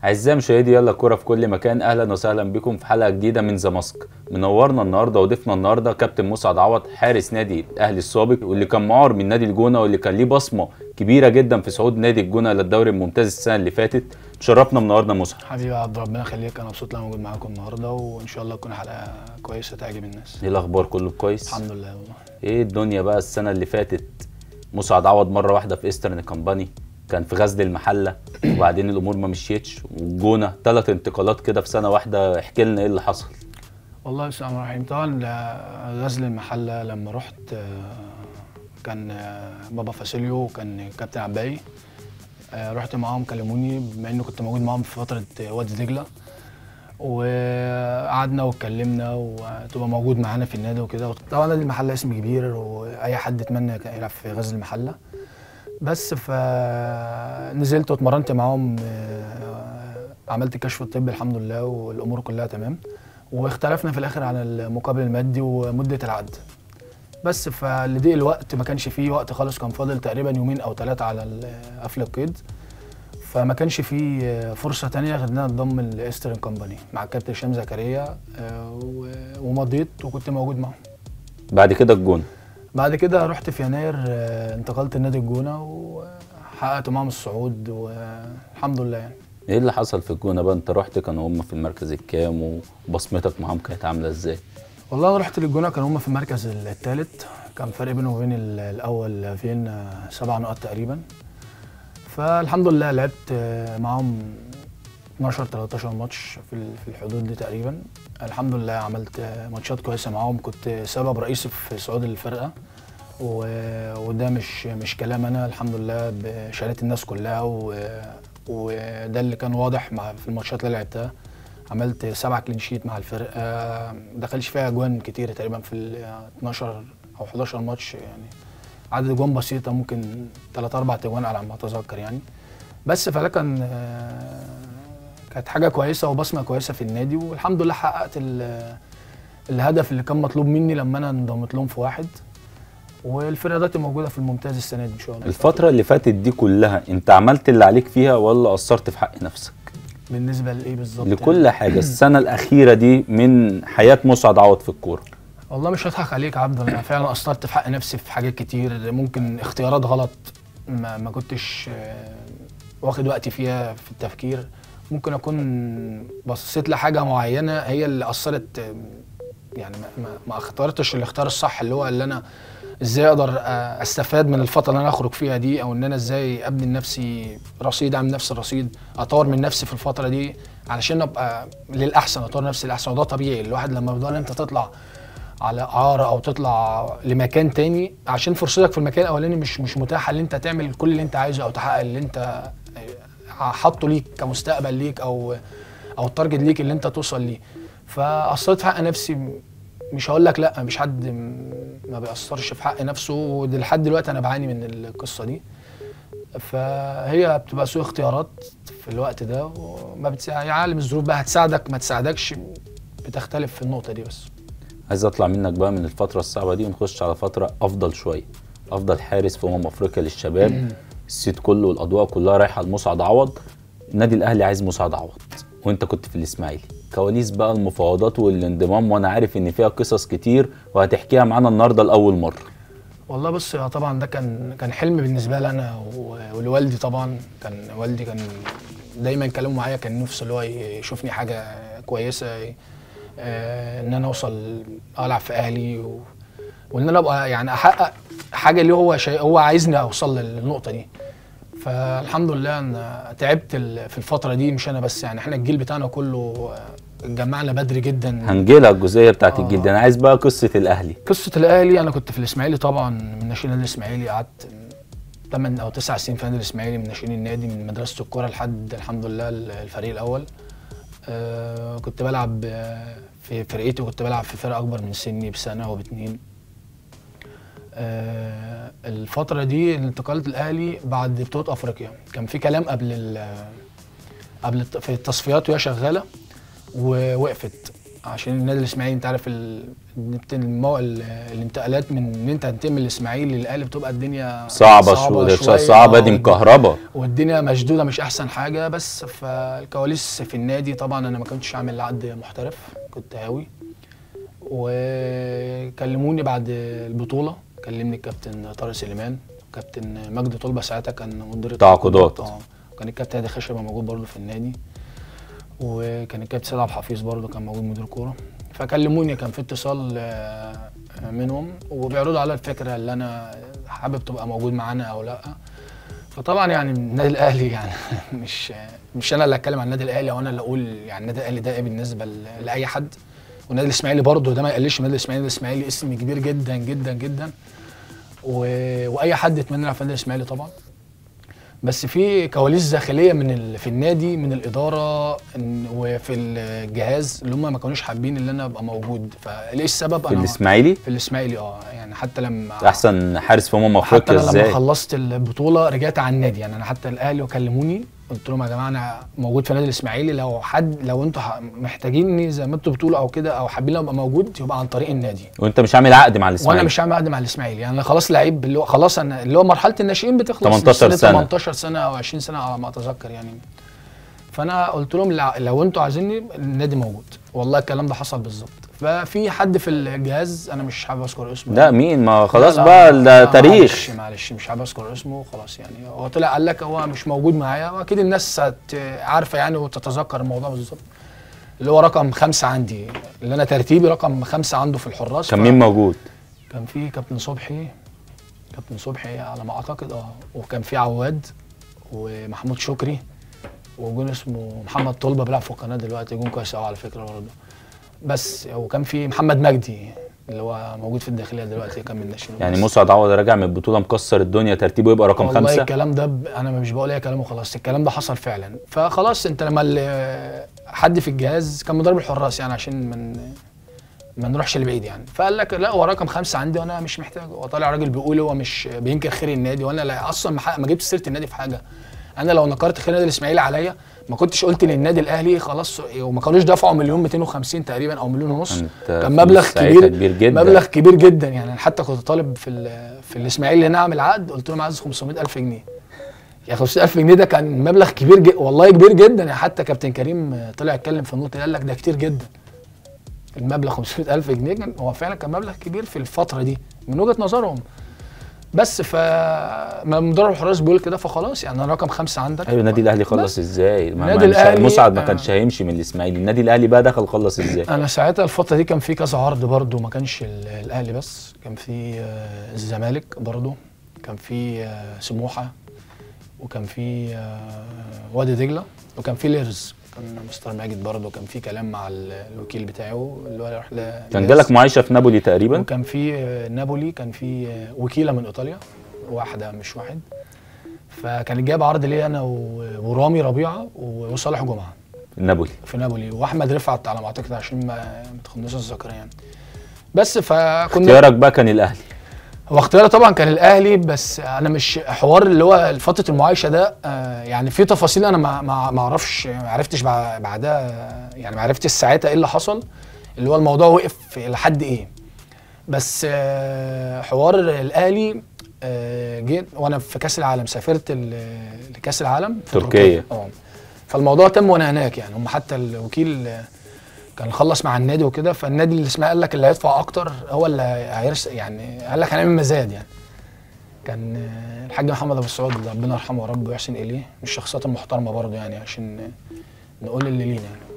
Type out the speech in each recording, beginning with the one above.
اعزائي مشاهدي يلا كوره في كل مكان اهلا وسهلا بكم في حلقه جديده من ذا ماسك منورنا النهارده وضيفنا النهارده كابتن مسعد عوض حارس نادي الاهلي السابق واللي كان معار من نادي الجونه واللي كان ليه بصمه كبيره جدا في صعود نادي الجونه للدوري الممتاز السنه اللي فاتت شرفنا النهارده مسعد حبيبي يا عبد ربنا يخليك انا مبسوط ان انا موجود معاكم النهارده وان شاء الله تكون حلقه كويسه تعجب الناس ايه الاخبار كله كويس الحمد لله والله ايه الدنيا بقى السنه اللي فاتت مسعد عوض مره واحده في ايسترن كومباني كان في غزل المحله وبعدين الامور ما مشيتش والجونه ثلاث انتقالات كده في سنه واحده احكي لنا ايه اللي حصل والله بسم الله الرحمن الرحيم طبعا ل- غزل المحله لما رحت آه، كان آه، بابا فاسيليو وكان كابتن عباي آه، رحت معاهم كلموني بما اني كنت موجود معاهم في فتره آه، وادي دجله وقعدنا واتكلمنا وتبقى موجود معانا في النادي وكده طبعا نادي المحله اسم كبير واي حد يتمنى كان يلعب في غزل المحله بس فنزلت واتمرنت معاهم آه، عملت الكشف الطبي الحمد لله والامور كلها تمام واختلفنا في الاخر عن المقابل المادي ومده العقد بس فلضيق الوقت ما كانش فيه وقت خالص كان فاضل تقريبا يومين او ثلاثه على ال- قفل القيد فما كانش فيه فرصه تانية غير ان انا انضم الايسترن كومباني مع الكابتن هشام زكريا آه، و- ومضيت وكنت موجود معاهم بعد كده الجونه بعد كده رحت في يناير آه، انتقلت لنادي الجونه وحققت معاهم الصعود والحمد لله يعني ايه اللي حصل في الجونه بقى انت رحت كانوا هم في المركز الكام وبصمتك معاهم كانت عامله ازاي والله انا رحت للجونه كانوا هم في المركز الثالث كان فرق بينهم وبين ال- الاول فين آه، سبع نقط تقريبا فالحمد لله لعبت آه، معاهم 12 13 ماتش في ال- في الحدود دي تقريبا الحمد لله عملت آه، ماتشات كويسه معاهم كنت سبب رئيسي في صعود الفرقه و- وده مش مش كلام انا الحمد لله بشهاده الناس كلها و- وده اللي كان واضح مع في الماتشات اللي لعبتها عملت سبعة كلين شيت مع الفرقه دخلش فيها اجوان كتير تقريبا في ال 12 او 11 ماتش يعني عدد اجوان بسيطه ممكن 3 4 اجوان على ما اتذكر يعني بس فده كان آه، كانت حاجه كويسه وبصمه كويسه في النادي والحمد لله حققت ال- الهدف اللي كان مطلوب مني لما انا انضمت لهم في واحد والفرقه دلوقتي موجوده في الممتاز السنه دي ان شاء الله الفتره اللي فاتت دي كلها انت عملت اللي عليك فيها ولا قصرت في حق نفسك بالنسبه لايه بالظبط لكل حاجه السنه الاخيره دي من حياه مسعد عوض في الكوره والله مش هضحك عليك يا عبد انا فعلا قصرت في حق نفسي في حاجات كتير ممكن اختيارات غلط ما, ما كنتش آه، واخد وقتي فيها في التفكير ممكن اكون بصيت لحاجه معينه هي اللي اثرت آه، يعني ما, ما, ما اخترتش الاختيار الصح اللي هو اللي انا ازاي اقدر آه، استفاد من الفتره اللي انا اخرج فيها دي او ان انا ازاي ابني لنفسي رصيد اعمل نفسي رصيد اطور من نفسي في الفتره دي علشان ابقى للاحسن اطور نفسي للاحسن وده طبيعي الواحد لما بيضل انت تطلع على اعاره او تطلع لمكان تاني عشان فرصتك في المكان الاولاني مش مش متاحه ان انت تعمل كل اللي انت عايزه او تحقق اللي انت حاطه ليك كمستقبل ليك او او التارجت ليك اللي انت توصل ليه فاثرت في حق نفسي مش هقول لك لا مش حد م- ما بيأثرش في حق نفسه ولحد دلوقتي انا بعاني من القصه دي فهي بتبقى سوء اختيارات في الوقت ده وما بتساعد يا عالم الظروف بقى هتساعدك ما تساعدكش بتختلف في النقطه دي بس عايز اطلع منك بقى من الفتره الصعبه دي ونخش على فتره افضل شويه افضل حارس في امم افريقيا للشباب السيت كله والاضواء كلها رايحه لمسعد عوض النادي الاهلي عايز مسعد عوض وانت كنت في الاسماعيلي كواليس بقى المفاوضات والانضمام وانا عارف ان فيها قصص كتير وهتحكيها معانا النهارده لاول مره والله بص هو طبعا ده كان كان حلم بالنسبه لي انا و- ولوالدي طبعا كان والدي كان دايما كلامه معايا كان نفسه اللي هو يشوفني حاجه كويسه آه، ان انا اوصل العب في اهلي و... وان انا ابقى يعني احقق حاجه اللي هو شيء هو عايزني اوصل للنقطه دي فالحمد لله انا تعبت ال- في الفتره دي مش انا بس يعني احنا الجيل بتاعنا كله آه، اتجمعنا بدري جدا هنجيلها الجزئيه بتاعت آه. الجيل دي انا عايز بقى قصه الاهلي قصه الاهلي انا كنت في الاسماعيلي طبعا من ناشئين النادي الاسماعيلي قعدت 8 او 9 سنين في النادي الاسماعيلي من ناشئين النادي من مدرسه الكوره لحد الحمد لله الفريق الاول آه كنت بلعب آه، في فرقتي وكنت بلعب في فرقه اكبر من سني بسنه وباتنين آه الفتره دي اللي انتقلت الاهلي بعد بطوله افريقيا كان في كلام قبل ال- قبل الت- في التصفيات وهي شغاله ووقفت عشان النادي الاسماعيلي انت عارف ال... بت- المو... ال- الانتقالات من ان انت هتنتقل من الاسماعيلي للاهلي بتبقى الدنيا صعبه شويه شوية. صعبه دي آه، مكهربه والدنيا مشدوده مش احسن حاجه بس فالكواليس في النادي طبعا انا ما كنتش عامل عقد محترف كنت هاوي وكلموني بعد البطوله كلمني الكابتن طارق سليمان كابتن مجدي طلبه ساعتها كان مدير تعاقدات. اه كان الكابتن هادي خشبه موجود برضه في النادي وكان الكابتن سيد عبد الحفيظ برضه كان موجود مدير كوره فكلموني كان في اتصال آه، منهم وبيعرضوا على الفكره اللي انا حابب تبقى موجود معانا او لا فطبعا يعني النادي الاهلي يعني مش مش انا اللي اتكلم عن النادي الاهلي او انا اللي اقول يعني النادي الاهلي ده ايه بالنسبه ل- لاي حد والنادي الاسماعيلي برضه ده ما يقللش من النادي الاسماعيلي النادي الاسماعيلي اسم كبير جدا جدا جدا و... واي حد يتمنى يلعب في النادي الاسماعيلي طبعا بس في كواليس داخليه من ال... في النادي من الاداره إن... وفي الجهاز اللي هم ما كانوش حابين ان انا ابقى موجود فليه السبب في انا الاسماعيلي في الاسماعيلي اه يعني حتى لما احسن حارس في امم حتى افريقيا انا لما ازاي خلصت البطوله رجعت على النادي يعني انا حتى الاهلي وكلموني قلت لهم يا جماعه انا موجود في النادي الاسماعيلي لو حد لو انتوا ح- محتاجيني زي ما انتوا بتقولوا او كده او حابين ابقى موجود يبقى عن طريق النادي وانت مش عامل عقد مع الاسماعيلي وانا مش هعمل عقد مع الاسماعيلي يعني أنا خلاص لعيب اللي هو خلاص انا اللي هو مرحله الناشئين بتخلص 18 من سنة. 18 سنه او 20 سنه على ما اتذكر يعني فانا قلت لهم لا- لو انتوا عايزيني النادي موجود والله الكلام ده حصل بالظبط ففي حد في الجهاز انا مش حابب اذكر اسمه لا مين ما خلاص لا، لا، بقى لا، ده لا، تاريخ معلش معلش مش حابب اذكر اسمه خلاص يعني هو طلع قال لك هو مش موجود معايا واكيد الناس هت- عارفه يعني وتتذكر الموضوع بالظبط اللي هو رقم خمسه عندي اللي انا ترتيبي رقم خمسه عنده في الحراس كان ف- مين موجود كان في كابتن صبحي كابتن صبحي على ما اعتقد اه وكان في عواد ومحمود شكري وجون اسمه محمد طلبه بيلعب في القناه دلوقتي جون كويس قوي على فكره برضه بس وكان في محمد مجدي اللي هو موجود في الداخليه دلوقتي كان من الناشئين يعني بس. مسعد عوض راجع من البطوله مكسر الدنيا ترتيبه يبقى رقم والله خمسة الكلام ده ب... انا مش بقول اي كلام وخلاص الكلام ده حصل فعلا فخلاص انت لما ال- حد في الجهاز كان مدرب الحراس يعني عشان من ما نروحش لبعيد يعني فقال لك لا هو رقم خمسه عندي وانا مش محتاجه هو طالع راجل بيقول هو مش بينكر خير النادي وانا لا اصلا ما ح- ما جبت سيره النادي في حاجه انا لو نكرت خير النادي الاسماعيلي عليا ما كنتش قلت للنادي الاهلي خلاص وما كانوش دفعوا مليون 250 تقريبا او مليون ونص انت كان مبلغ فلوس ساعتها كبير كبير جدا مبلغ كبير جدا يعني أنا حتى كنت طالب في ال- في الاسماعيلي ان انا اعمل عقد قلت لهم عايز 500000 جنيه يا 500000 جنيه ده كان مبلغ كبير جدا والله كبير جدا يعني حتى كابتن كريم طلع اتكلم في النقطه دي قال لك ده كتير جدا المبلغ 500000 جنيه كان هو فعلا كان مبلغ كبير في الفتره دي من وجهه نظرهم بس ف ما مدرب الحراس بيقول كده فخلاص يعني انا رقم خمسه عندك ايوه النادي الاهلي خلص بس. ازاي ما النادي ما مش- الأهلي، مسعد ما آه. كانش هيمشي من الاسماعيلي النادي الاهلي بقى دخل خلص ازاي انا ساعتها الفتره دي كان في كذا عرض برضو ما كانش ال- الاهلي بس كان في آه، الزمالك برضو كان في آه، سموحه وكان في آه، وادي دجله وكان في ليرز كان مستر ماجد برضو كان في كلام مع ال- الوكيل بتاعه اللي هو يروح ل- كان ليرز. جالك معايشه في نابولي تقريبا وكان في آه، نابولي كان في آه، وكيله من ايطاليا واحده مش واحد فكان جايب عرض ليا انا و- ورامي ربيعه و- وصالح جمعه نابولي في نابولي واحمد رفعت على ما اعتقد عشان ما ما تخنوش الذاكره يعني بس فكنا اختيارك بقى كان الاهلي هو اختياري طبعا كان الاهلي بس انا مش حوار اللي هو فتره المعايشه ده آه، يعني في تفاصيل انا ما ما ما اعرفش ما عرفتش بع- بعدها آه، يعني ما عرفتش ساعتها ايه اللي حصل اللي هو الموضوع وقف لحد ايه بس آه، حوار الاهلي آه، جيت وانا في كاس العالم سافرت ال- لكاس العالم في تركيا. اه فالموضوع تم وانا هناك يعني هم حتى الوكيل آه، كان خلص مع النادي وكده فالنادي اللي اسمه قال لك اللي هيدفع اكتر هو اللي هيرس يعني قال لك هنعمل مزاد يعني كان آه، الحاج محمد ابو السعود ربنا يرحمه يا رب ويحسن اليه من الشخصيات المحترمه برضه يعني عشان آه، نقول اللي لينا يعني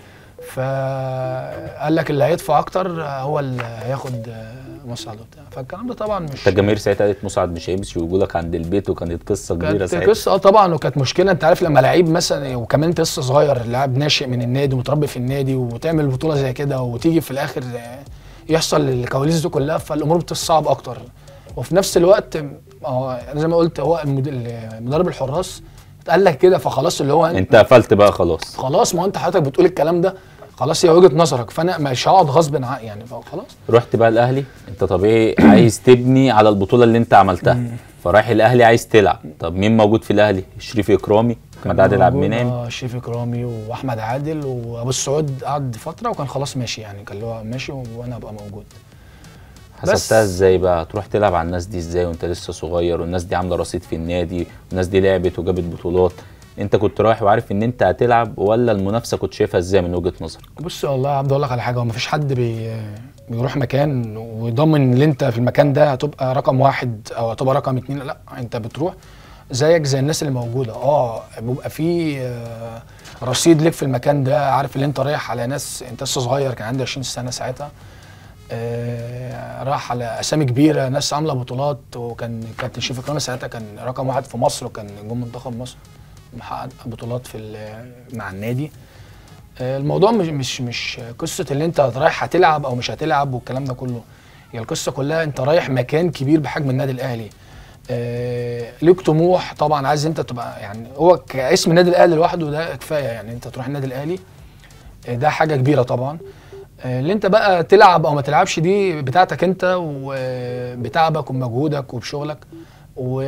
فقال لك اللي هيدفع اكتر آه، هو اللي هياخد آه، مساعده وبتاع فالكلام ده طبعا مش انت الجماهير ساعتها قالت مسعد مش هيمشي ويجولك عند البيت وكانت قصه كبيره كانت ساعتها قصه اه طبعا وكانت مشكله انت عارف لما لعيب مثلا وكمان انت لسه صغير لاعب ناشئ من النادي ومتربي في النادي وتعمل بطوله زي كده وتيجي في الاخر آه، يحصل الكواليس دي كلها فالامور بتصعب اكتر وفي نفس الوقت اه انا زي ما قلت هو المد- مدرب الحراس قال لك كده فخلاص اللي هو انت قفلت بقى خلاص خلاص ما هو انت حضرتك بتقول الكلام ده خلاص هي وجهه نظرك فانا مش هقعد غصب عن يعني خلاص رحت بقى الاهلي انت طبيعي عايز تبني على البطوله اللي انت عملتها فرايح الاهلي عايز تلعب طب مين موجود في الاهلي شريف اكرامي احمد عادل عبد موجود، المنعم اه شريف اكرامي واحمد عادل وابو السعود قعد فتره وكان خلاص ماشي يعني كان اللي هو ماشي وانا ابقى موجود بس- حسبتها ازاي بقى تروح تلعب على الناس دي ازاي وانت لسه صغير والناس دي عامله رصيد في النادي والناس دي لعبت وجابت بطولات انت كنت رايح وعارف ان انت هتلعب ولا المنافسه كنت شايفها ازاي من وجهه نظرك بص والله يا عبد اقول لك على حاجه هو مفيش حد بي بيروح مكان ويضمن ان انت في المكان ده هتبقى رقم واحد او هتبقى رقم اتنين لا انت بتروح زيك زي الناس اللي موجوده اه بيبقى في آه، رصيد ليك في المكان ده عارف ان انت رايح على ناس انت لسه صغير كان عندي 20 سنه ساعتها آه، راح على اسامي كبيره ناس عامله بطولات وكان كابتن شريف اكرامي ساعتها كان رقم واحد في مصر وكان نجوم منتخب مصر محقق بطولات في ال- مع النادي آه، الموضوع مش مش مش قصه اللي انت رايح هتلعب او مش هتلعب والكلام ده كله هي القصه كلها انت رايح مكان كبير بحجم النادي الاهلي آه، ليك طموح طبعا عايز انت تبقى يعني هو كاسم النادي الاهلي لوحده ده كفايه يعني انت تروح النادي الاهلي آه، ده حاجه كبيره طبعا آه، اللي انت بقى تلعب او ما تلعبش دي بتاعتك انت وبتعبك وبمجهودك وبشغلك و...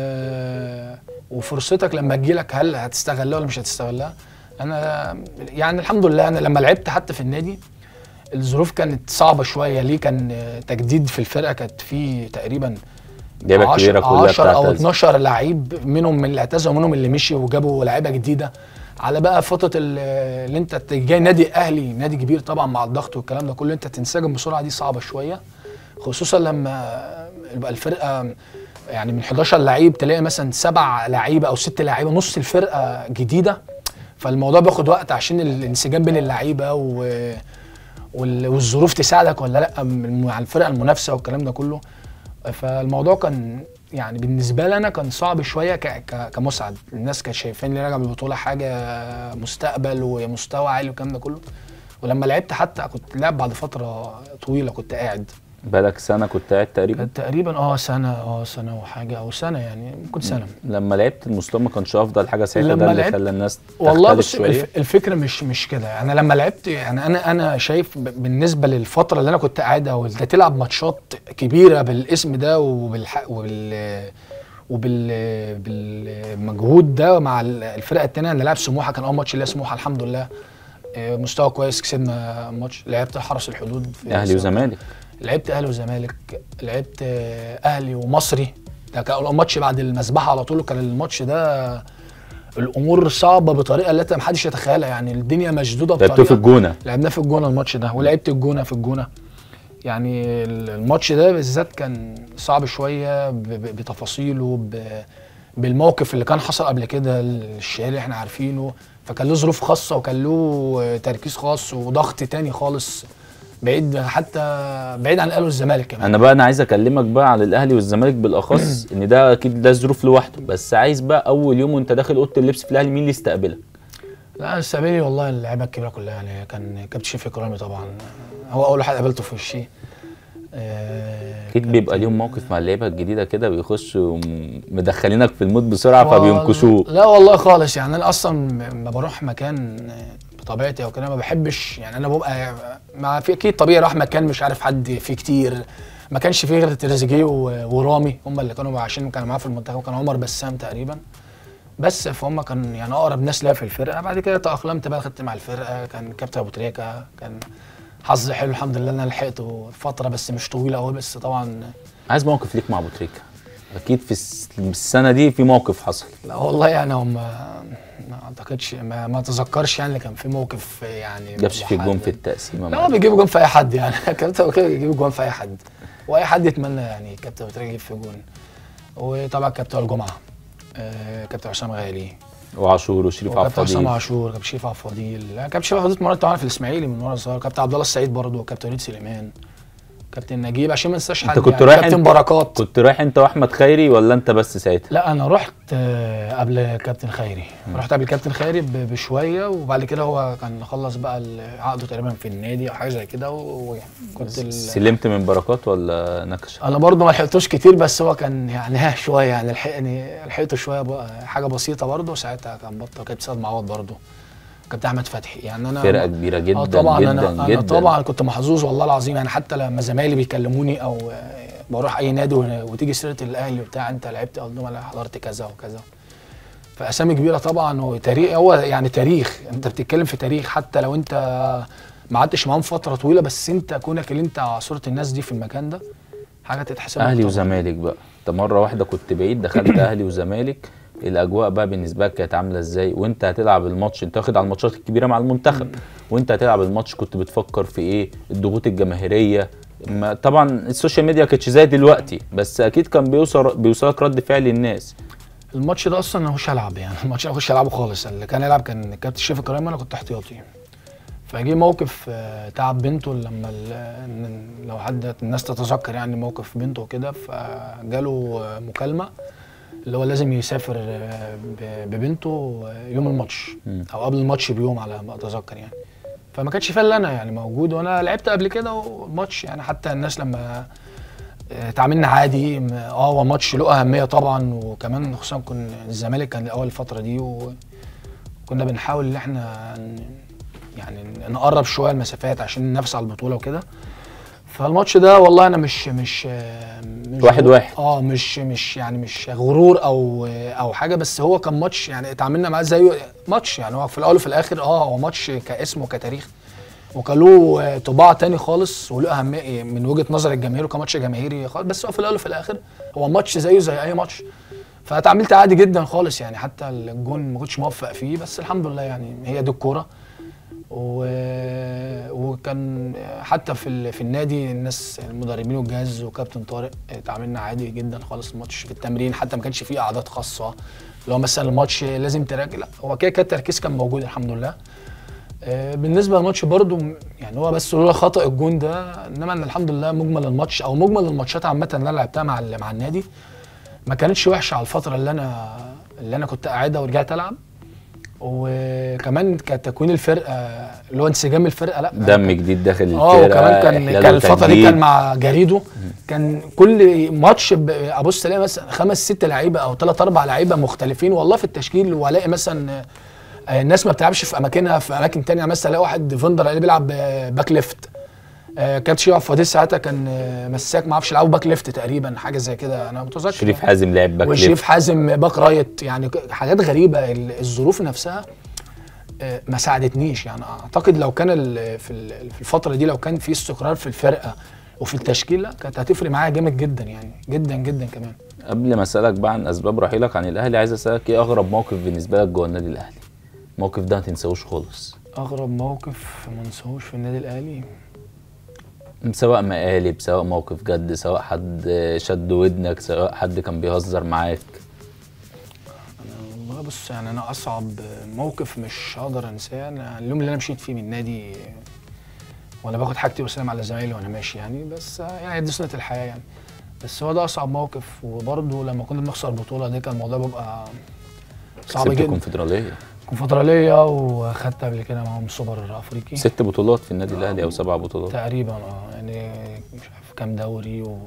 وفرصتك لما تجيلك هل هتستغلها ولا مش هتستغلها انا يعني الحمد لله انا لما لعبت حتى في النادي الظروف كانت صعبه شويه ليه كان آه، تجديد في الفرقه كانت في تقريبا جايبه كبيره كلها 10 او بتاعت 12 لعيب منهم من اللي اعتزل ومنهم اللي مشي وجابوا لعيبه جديده على بقى فتره ال- اللي انت ت- جاي نادي اهلي نادي كبير طبعا مع الضغط والكلام ده كله انت تنسجم بسرعه دي صعبه شويه خصوصا لما يبقى الفرقه يعني من 11 لعيب تلاقي مثلا سبع لعيبه او ست لعيبه نص الفرقه جديده فالموضوع بياخد وقت عشان الانسجام بين اللعيبه و وال- والظروف تساعدك ولا لا م- مع الفرقه المنافسه والكلام ده كله فالموضوع كان يعني بالنسبه لي انا كان صعب شويه ك ك كمسعد الناس كانت شايفاني راجع من البطوله حاجه مستقبل ومستوى عالي والكلام ده كله ولما لعبت حتى كنت لعب بعد فتره طويله كنت قاعد بالك سنه كنت قاعد تقريبا كانت تقريبا اه سنه اه سنه وحاجه او سنه يعني ممكن سنه لما لعبت المستوى ما كانش افضل حاجه ساعتها لما ده اللي لعبت- خلى الناس والله تختلف بص شويه الف- الفكره مش مش كده يعني لما لعبت يعني انا انا شايف ب- بالنسبه للفتره اللي انا كنت قاعد او انت تلعب ماتشات كبيره بالاسم ده وبالح وبال وبال بالمجهود ده مع ال- الفرقه الثانيه انا لعب سموحه كان اول ماتش ليا سموحه الحمد لله آه، مستوى كويس كسبنا ماتش لعبت حرس الحدود في اهلي وزمالك لعبت اهلي وزمالك لعبت آه، اهلي ومصري ده كان أول ماتش بعد المسبحه على طول كان الماتش ده الامور صعبه بطريقه لا ما حدش يتخيلها يعني الدنيا مشدوده لعبتوا بطريقه في الجونه لعبناه في الجونه الماتش ده ولعبت الجونه في الجونه يعني الماتش ده بالذات كان صعب شويه ب- ب- بتفاصيله ب- بالموقف اللي كان حصل قبل كده الشهير اللي احنا عارفينه فكان له ظروف خاصه وكان له تركيز خاص وضغط تاني خالص بعيد حتى بعيد عن الاهلي والزمالك كمان انا بقى انا عايز اكلمك بقى على الاهلي والزمالك بالاخص ان ده اكيد ده ظروف لوحده بس عايز بقى اول يوم وانت داخل اوضه اللبس في الاهلي مين اللي استقبلك لا استقبالي والله اللعيبه الكبيره كلها يعني كان كابتن شريف اكرامي طبعا هو اول واحد قابلته في وشي آه، اكيد بيبقى ليهم موقف مع اللعيبه الجديده كده بيخشوا م- مدخلينك في المود بسرعه وال- فبينكشوك لا والله خالص يعني انا اصلا لما بروح مكان بطبيعتي او كده ما بحبش يعني انا ببقى ما في اكيد طبيعي راح مكان مش عارف حد فيه كتير ما كانش فيه غير تريزيجيه و- ورامي هم اللي كانوا عشان كانوا معاه في المنتخب وكان عمر بسام تقريبا بس فهم كان يعني اقرب ناس ليا في الفرقه بعد كده تاقلمت بقى خدت مع الفرقه كان كابتن ابو تريكه كان حظي حلو الحمد لله ان انا لحقته فتره بس مش طويله قوي بس طبعا عايز موقف ليك مع ابو تريكه اكيد في الس- السنه دي في موقف حصل لا والله يعني هم ما اعتقدش ما, ما اتذكرش يعني كان في موقف يعني جابش في الجون في محدد. التقسيمه لا مع- هو بيجيب جون في اي حد يعني كابتن أبو تريكة بيجيب جون في اي حد واي حد يتمنى يعني كابتن أبو تريكة يجيب في جون وطبعا كابتن الجمعه آه كابتن حسام غالي وعاشور وشريف عبد وكابتن حسام الفضيل عاشور كابتن شريف عبد الفضيل لا، كابتن شريف عبد الفضيل اتمرنت معانا في الاسماعيلي من وانا صغير كابتن عبد الله السعيد برضه وكابتن وليد سليمان كابتن نجيب عشان ما ننساش حد انت كنت يعني. رايح كابتن انت- بركات كنت رايح انت واحمد خيري ولا انت بس ساعتها لا انا رحت آه، قبل كابتن خيري رحت قبل كابتن خيري ب- بشويه وبعد كده هو كان خلص بقى عقده تقريبا في النادي او حاجه زي كده و- وكنت ال... سلمت من بركات ولا نكش انا برضه ما لحقتوش كتير بس هو كان يعني ها شويه يعني لحقني لحقته شويه بقى حاجه بسيطه برضه ساعتها كان بطل كابتن سيد معوض برضه كابتن احمد فتحي يعني انا فرقه كبيره جدا اه طبعا جدا انا جدا انا طبعا كنت محظوظ والله العظيم يعني حتى لما زمايلي بيكلموني او بروح اي نادي ون- وتيجي سيره الاهلي وبتاع انت لعبت اقول لهم انا حضرت كذا وكذا فاسامي كبيره طبعا وتاريخ هو يعني تاريخ انت بتتكلم في تاريخ حتى لو انت ما قعدتش معاهم فتره طويله بس انت كونك اللي انت عاصرت الناس دي في المكان ده حاجه تتحسب لك اهلي طبعاً. وزمالك بقى انت مره واحده كنت بعيد دخلت اهلي وزمالك الاجواء بقى بالنسبه لك كانت عامله ازاي وانت هتلعب الماتش انت واخد على الماتشات الكبيره مع المنتخب وانت هتلعب الماتش كنت بتفكر في ايه الضغوط الجماهيريه ما طبعا السوشيال ميديا كانتش زي دلوقتي بس اكيد كان بيوصل بيوصلك رد فعل الناس الماتش ده اصلا انا مش هلعب يعني الماتش انا مش هلعبه خالص اللي كان يلعب كان كابتن شريف كريم انا كنت احتياطي فجه موقف آه، تعب بنته لما ال- لو حد الناس تتذكر يعني موقف بنته كده فجاله آه، مكالمه اللي هو لازم يسافر آه، ب- ببنته آه، يوم الماتش مم. او قبل الماتش بيوم على ما اتذكر يعني فما كانش فيها الا انا يعني موجود وانا لعبت قبل كده وماتش يعني حتى الناس لما آه، تعاملنا عادي م- اه هو ماتش له اهميه طبعا وكمان خصوصا كنا الزمالك كان الاول الفتره دي وكنا بنحاول ان احنا ن- يعني نقرب شويه المسافات عشان ننافس على البطوله وكده فالماتش ده والله انا مش مش آه، مش واحد واحد. اه مش مش يعني مش غرور او او حاجه بس هو كان ماتش يعني اتعاملنا معاه زي ماتش يعني هو في الاول وفي الاخر اه هو ماتش كاسم وكتاريخ وكان له آه، طباع تاني خالص وله اهميه من وجهه نظر الجماهير وكان ماتش جماهيري خالص بس هو في الاول وفي الاخر هو ماتش زيه زي اي ماتش فتعاملت عادي جدا خالص يعني حتى الجون ما كنتش موفق فيه بس الحمد لله يعني هي دي الكوره و... وكان حتى في ال... في النادي الناس المدربين والجهاز وكابتن طارق اتعاملنا عادي جدا خالص الماتش في التمرين حتى ما كانش فيه قعدات خاصه اللي هو مثلا الماتش لازم تراجع لا هو كده كده التركيز كان موجود الحمد لله آه، بالنسبه للماتش برضو م- يعني هو بس لولا خطا الجون ده انما أنا الحمد لله مجمل الماتش او مجمل الماتشات عامه اللي انا لعبتها مع ال- مع النادي ما كانتش وحشه على الفتره اللي انا اللي انا كنت قاعدها ورجعت العب وكمان كتكوين الفرقه اللي هو انسجام الفرقه لا دم جديد داخل الفرقه اه وكمان كان إحلال كان الفتره دي وتجديد. كان مع جريدو كان كل ماتش ب- ابص الاقي مثلا خمس ست لعيبه او ثلاث اربع لعيبه مختلفين والله في التشكيل والاقي مثلا آه، الناس ما بتلعبش في اماكنها في اماكن تانية مثلا الاقي واحد ديفندر اللي بيلعب آه، باك ليفت آه، كابتن شيخ فؤاد ساعتها كان آه، مساك ما اعرفش يلعبوا باك ليفت تقريبا حاجه زي كده انا متذكر شريف يعني. حازم لعب باك وشريف ليفت حازم باك رايت يعني ك- حاجات غريبه ال- الظروف نفسها آه، ما ساعدتنيش يعني اعتقد لو كان ال- في ال- في الفتره دي لو كان في استقرار في الفرقه وفي التشكيل لا كانت هتفرق معايا جامد جدا يعني جدا جدا كمان قبل ما اسالك بقى عن اسباب رحيلك عن الاهلي عايز اسالك ايه اغرب موقف بالنسبه لك جوه النادي الاهلي الموقف ده ما تنساهوش خالص اغرب موقف ما انساهوش في النادي الاهلي سواء مقالب سواء موقف جد سواء حد شد ودنك سواء حد كان بيهزر معاك أنا والله بص يعني انا اصعب موقف مش هقدر انساه انا اليوم اللي انا مشيت فيه من النادي وانا باخد حاجتي وسلام على زمايلي وانا ماشي يعني بس يعني دي سنه الحياه يعني بس هو ده اصعب موقف وبرضه لما كنا بنخسر بطوله دي كان الموضوع بيبقى صعب كسبت جدا الكونفدراليه كونفدراليه وخدت قبل كده معاهم سوبر افريقي ست بطولات في النادي الاهلي او سبع بطولات تقريبا اه يعني مش عارف كام دوري و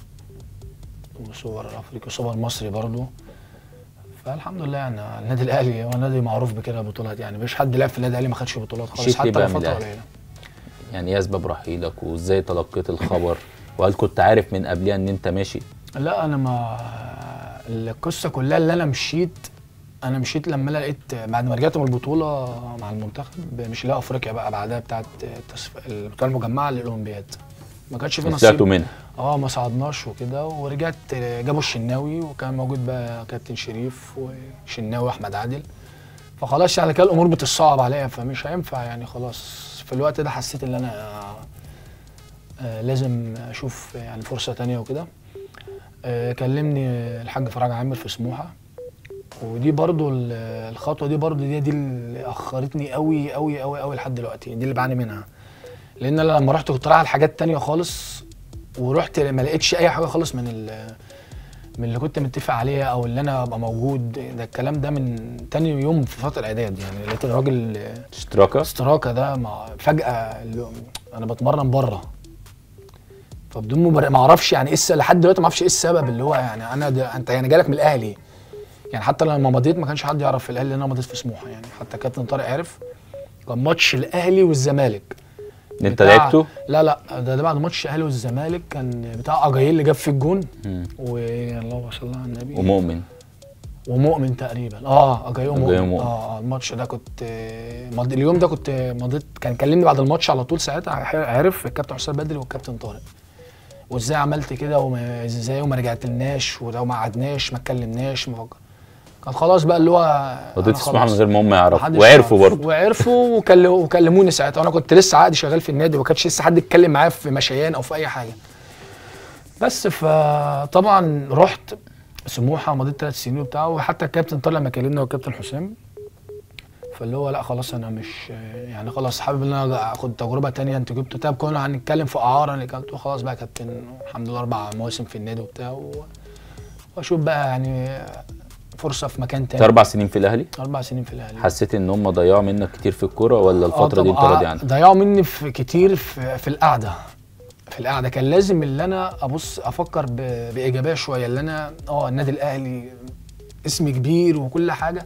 وسوبر افريقي وسوبر مصري برضو فالحمد لله يعني النادي الاهلي هو نادي معروف بكده بطولات يعني مفيش حد لعب في النادي الاهلي ما خدش بطولات خالص مشيت ليه حتى بقى لو من فتره الأهلي؟ قليله يعني ايه اسباب رحيلك وازاي تلقيت الخبر وهل كنت عارف من قبلها ان انت ماشي لا انا ما القصه كلها اللي انا مشيت انا مشيت لما أنا لقيت بعد ما رجعت من البطوله مع المنتخب مش لا افريقيا بقى بعدها بتاعت التصف- البطوله المجمعه للاولمبياد ما كانش في طلعتوا نصيب منها اه ما صعدناش وكده ورجعت جابوا الشناوي وكان موجود بقى كابتن شريف وشناوي واحمد عادل فخلاص يعني كان الامور بتصعب عليا فمش هينفع يعني خلاص في الوقت ده حسيت ان انا آه لازم اشوف يعني فرصه تانية وكده آه كلمني الحاج فراج عامر في سموحه ودي برضو ال- الخطوه دي برضو دي دي اللي اخرتني قوي قوي قوي قوي لحد دلوقتي دي اللي بعاني منها لان انا لما رحت كنت رايح على حاجات تانية خالص ورحت ما لقيتش اي حاجه خالص من ال من اللي كنت متفق عليها او اللي انا ابقى موجود ده الكلام ده من تاني يوم في فتره الاعداد يعني لقيت الراجل اشتراكك استراكه ده مع فجاه اللي هو انا بتمرن بره فبدون مبرر ما اعرفش يعني ايه الس- لحد دلوقتي ما اعرفش ايه السبب اللي هو يعني انا ده انت يعني جالك من الاهلي يعني حتى لما مضيت ما كانش حد يعرف في الاهلي ان انا مضيت في سموحه يعني حتى كابتن طارق عرف كان ماتش الاهلي والزمالك انت بتاع- لعبته؟ لا لا ده, ده بعد ماتش الاهلي والزمالك كان بتاع اجايل اللي جاب في الجون مم. والله صل على النبي ومؤمن ومؤمن تقريبا اه اجايو أجايو مؤمن مؤمن. اه آه، الماتش ده كنت آه، مض... اليوم ده كنت آه، مضيت كان كلمني بعد الماتش على طول ساعتها ح- عرف الكابتن حسام بدري والكابتن طارق وازاي عملت كده وما ازاي وما رجعتلناش ولو ما قعدناش ما اتكلمناش ما فكر كان خلاص بقى اللي هو قضيت أنا سموحه من خلاص. غير ما هم يعرفوا محدش وعرفوا يعرف. برضه وعرفوا وكل- وكلموني ساعتها وانا كنت لسه عقدي شغال في النادي وما كانش لسه حد يتكلم معايا في مشيان او في اي حاجه بس فطبعا رحت سموحه مضيت ثلاث سنين وبتاع وحتى الكابتن طلع لما كلمنا والكابتن حسام فاللي هو لا خلاص انا مش يعني خلاص حابب ان انا اخد تجربه تانية انت جبت طب كنا هنتكلم في اعاره انا قلت له خلاص بقى يا كابتن الحمد لله اربع مواسم في النادي وبتاع و- واشوف بقى يعني فرصه في مكان انت تاني اربع سنين في الاهلي اربع سنين في الاهلي حسيت ان هم ضيعوا منك كتير في الكوره ولا الفتره آه دي انت طبعاً. راضي عنها ضيعوا مني في كتير في, في القعده في القعده كان لازم اللي انا ابص افكر ب... بايجابيه شويه اللي انا اه النادي الاهلي اسم كبير وكل حاجه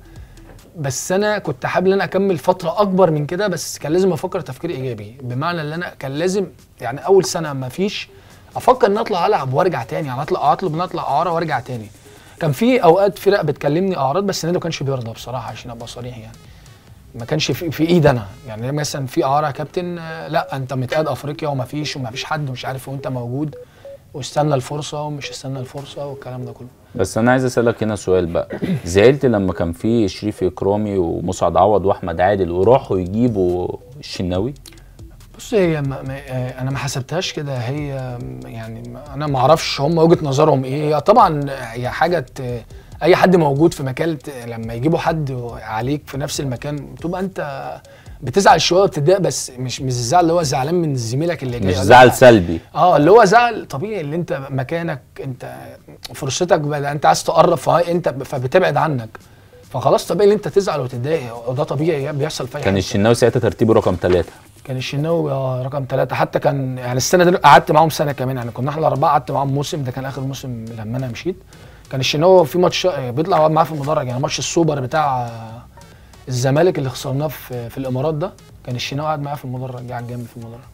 بس انا كنت حابب ان انا اكمل فتره اكبر من كده بس كان لازم افكر تفكير ايجابي بمعنى ان انا كان لازم يعني اول سنه ما فيش افكر ان اطلع العب وارجع تاني يعني اطلع اطلب ان اطلع اعاره وارجع تاني كان في اوقات فرق بتكلمني اعراض بس النادي ما كانش بيرضى بصراحه عشان ابقى صريح يعني ما كانش في, في ايد انا يعني مثلا في اعاره يا كابتن آه، لا انت متقاد افريقيا وما فيش وما فيش حد ومش عارف وانت موجود واستنى الفرصه ومش استنى الفرصه والكلام ده كله بس انا عايز اسالك هنا سؤال بقى زعلت لما كان في شريف اكرامي ومسعد عوض واحمد عادل وراحوا يجيبوا الشناوي بص هي ما ما آه، انا ما حسبتهاش كده هي يعني ما- انا ما اعرفش هم وجهه نظرهم ايه هي طبعا هي حاجه ت- اي حد موجود في مكان ت- لما يجيبوا حد عليك في نفس المكان تبقى انت بتزعل شويه وبتتضايق بس مش مش الزعل اللي هو زعلان من زميلك اللي جاي مش لا. زعل سلبي اه اللي هو زعل طبيعي اللي انت مكانك انت فرصتك بقى انت عايز تقرب فانت فبتبعد عنك فخلاص طبيعي اللي انت تزعل وتتضايق وده طبيعي بيحصل في اي كان حد. الشناوي ساعتها ترتيبه رقم ثلاثة كان الشناوي اه رقم ثلاثة حتى كان يعني السنة دي قعدت معاهم سنة كمان يعني كنا احنا الأربعة قعدت معاهم موسم ده كان آخر موسم لما أنا مشيت كان الشناوي في ماتش آه، بيطلع يقعد معاه في المدرج يعني ماتش السوبر بتاع آه، الزمالك اللي خسرناه في في الإمارات ده كان الشناوي قاعد معاه في المدرج قاعد جنبي في المدرج